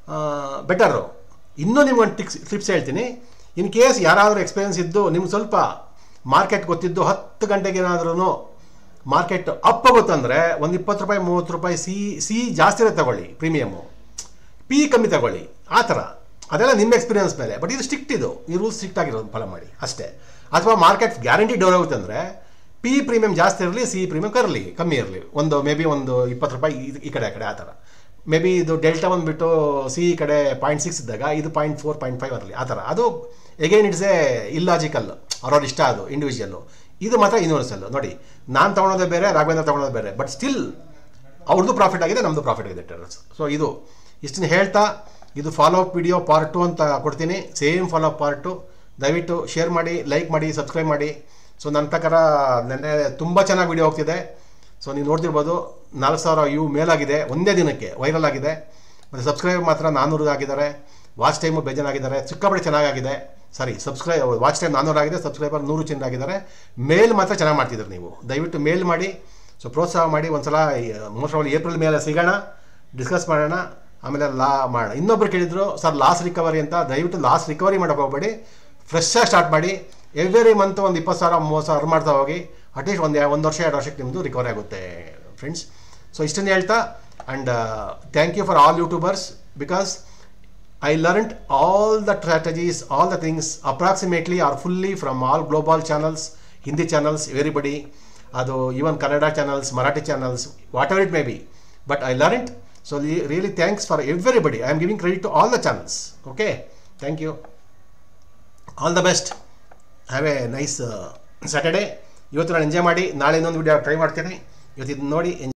ಬೆಟರು ಇನ್ನೂ ನಿಮ್ಗೊಂದು ಟಿಕ್ಸ್ ಟಿಪ್ಸ್ ಹೇಳ್ತೀನಿ ಇನ್ ಕೇಸ್ ಯಾರಾದರೂ ಎಕ್ಸ್ಪೀರಿಯನ್ಸ್ ಇದ್ದು ನಿಮ್ಗೆ ಸ್ವಲ್ಪ ಮಾರ್ಕೆಟ್ ಗೊತ್ತಿದ್ದು ಹತ್ತು ಗಂಟೆಗೆ ಏನಾದ್ರೂ ಮಾರ್ಕೆಟ್ ಅಪ್ ಗೊತ್ತಂದರೆ ಒಂದು ಇಪ್ಪತ್ತು ರೂಪಾಯಿ ಮೂವತ್ತು ರೂಪಾಯಿ ಸಿ ಸಿ ಜಾಸ್ತಿ ಇರುತ್ತೆ ತಗೊಳ್ಳಿ ಪ್ರೀಮಿಯಮ್ಮು ಪಿ ಕಮ್ಮಿ ತಗೊಳ್ಳಿ ಆ ಥರ ಅದೆಲ್ಲ ನಿಮ್ಮ ಎಕ್ಸ್ಪೀರಿಯನ್ಸ್ ಮೇಲೆ ಬಟ್ ಇದು ಸ್ಟ್ರಿಕ್ಟ್ ಇದು ಈ ರೂಲ್ಸ್ ಸ್ಟ್ರಿಕ್ಟ್ ಆಗಿರೋದು ಫಾಲೋ ಮಾಡಿ ಅಷ್ಟೇ ಅಥವಾ ಮಾರ್ಕೆಟ್ ಗ್ಯಾರಂಟಿ ಡೌನ್ ಆಗುತ್ತೆ ಅಂದರೆ ಪಿ ಪ್ರೀಮಿಯಂ ಜಾಸ್ತಿ ಇರಲಿ ಸಿ ಪ್ರೀಮಿಯಂ ಕರಲಿ ಕಮ್ಮಿ ಇರಲಿ ಒಂದು ಮೇ ಬಿ ಒಂದು ಇಪ್ಪತ್ತು ರೂಪಾಯಿ ಈ- ಈ ಕಡೆ ಆ ಕಡೆ ಆ ಥರ ಮೇ ಬಿ ಇದು ಡೆಲ್ಟಾ ಬಂದುಬಿಟ್ಟು ಸಿ ಈ ಕಡೆ ಪಾಯಿಂಟ್ ಸಿಕ್ಸ್ ಇದ್ದಾಗ ಇದು ಪಾಯಿಂಟ್ ಫೋರ್ ಪಾಯಿಂಟ್ ಫೈವ್ ಇರಲಿ ಆ ಥರ ಅದು ಎಗೈನ್ ಇಟ್ಸ್ ಎ ಇಲ್ಲಾಜಿಕಲ್ ಅವ್ರವ್ರ ಇಷ್ಟ ಅದು ಇಂಡಿವಿಜುವಲ್ಲು ಇದು ಮಾತ್ರ ಯೂನಿವರ್ಸಲ್ಲು ನೋಡಿ ನಾನು ತೊಗೊಳೋದೇ ಬೇರೆ ರಾಘವೇಂದ್ರ ತೊಗೊಳೋದೇ ಬೇರೆ ಬಟ್ ಸ್ಟಿಲ್ ಅವ್ರದ್ದು ಪ್ರಾಫಿಟ್ ಆಗಿದೆ ನಮ್ಮದು ಪ್ರಾಫಿಟ್ ಆಗಿದೆ ಟೆರರ್ಸ್ ಸೊ ಇದು ಇಷ್ಟನ್ನು ಹೇಳ್ತಾ ಇದು follow up video part two ಅಂತ ಕೊಡ್ತೀನಿ same follow up part two ದಯವಿಟ್ಟು ಶೇರ್ ಮಾಡಿ ಲೈಕ್ ಮಾಡಿ ಸಬ್ಸ್ಕ್ರೈಬ್ ಮಾಡಿ ಸೊ ನನ್ನ ಪ್ರಕಾರ ನೆನ್ನೆ ತುಂಬ ಚೆನ್ನಾಗಿ ವಿಡಿಯೋ ಹೋಗ್ತಿದೆ ಸೊ ನೀವು ನೋಡ್ತಿರ್ಬೋದು ನಾಲ್ಕು ಸಾವಿರ ಯು ಮೇಲಾಗಿದೆ ಒಂದೇ ದಿನಕ್ಕೆ ವೈರಲ್ ಆಗಿದೆ ಮತ್ತು ಸಬ್ಸ್ಕ್ರೈಬ್ ಮಾತ್ರ ನಾನ್ನೂರು ಆಗಿದ್ದಾರೆ ವಾಚ್ ಟೈಮು ಬೇಜಾನಾಗಿದ್ದಾರೆ ಸಿಕ್ಕಾಪಟ್ಟೆ ಚೆನ್ನಾಗಾಗಿದೆ ಸಾರಿ ಸಬ್ಸ್ಕ್ರೈಬ್ ವಾಚ್ ಟೈಮ್ ನಾನ್ನೂರು ಆಗಿದೆ ಸಬ್ಸ್ಕ್ರೈಬರ್ ನೂರು ಚಿನ್ನ ಆಗಿದ್ದಾರೆ ಮೇಲ್ ಮಾತ್ರ ಚೆನ್ನಾಗಿ ಮಾಡ್ತಿದ್ದೀರಿ ನೀವು ದಯವಿಟ್ಟು ಮೇಲ್ ಮಾಡಿ ಸೊ ಪ್ರೋತ್ಸಾಹ ಮಾಡಿ ಒಂದ್ಸಲ ಮೋಸ್ಟ್ ಆಫ್ ಏಪ್ರಿಲ್ ಮೇಲೆ ಸಿಗೋಣ ಡಿಸ್ಕಸ್ ಮಾಡೋಣ ಆಮೇಲೆ ಲಾ ಮಾಡೋಣ ಇನ್ನೊಬ್ರು ಕೇಳಿದ್ರು ಸರ್ ಲಾಸ್ ರಿಕವರಿ ಅಂತ ದಯವಿಟ್ಟು ಲಾಸ್ ರಿಕವರಿ ಮಾಡೋಕೆ ಹೋಗಬೇಡಿ ಫ್ರೆಶ್ಶಾಗಿ ಸ್ಟಾರ್ಟ್ ಮಾಡಿ ಎವ್ರಿ ಮಂತ್ ಒಂದು ಇಪ್ಪತ್ತು ಸಾವಿರ ಮೂವತ್ತು ಸಾವಿರ ಮಾಡ್ತಾ ಹೋಗಿ ಅಟ್ಲೀಸ್ಟ್ ಒಂದು ಒಂದು ವರ್ಷ ಎರಡು ವರ್ಷಕ್ಕೆ ನಿಮ್ಮದು ರಿಕವರಿ ಆಗುತ್ತೆ ಫ್ರೆಂಡ್ಸ್ ಸೊ ಇಷ್ಟನ್ನು ಹೇಳ್ತಾ and thank you for all YouTubers because I learned all the strategies, all the things approximately are fully from all global channels, Hindi channels, everybody, ಅದು even Kannada channels, Marathi channels, whatever it may be. But I learned. So re- really thanks for everybody. I am giving credit to all the channels. Okay. Thank you. All the best have a nice Saturday ಇವತ್ತು ನಾನು enjoy ಮಾಡಿ ನಾಳೆ ಇನ್ನೊಂದು video try ಮಾಡ್ತೀನಿ ಇವತ್ತು ಇದನ್ನ ನೋಡಿ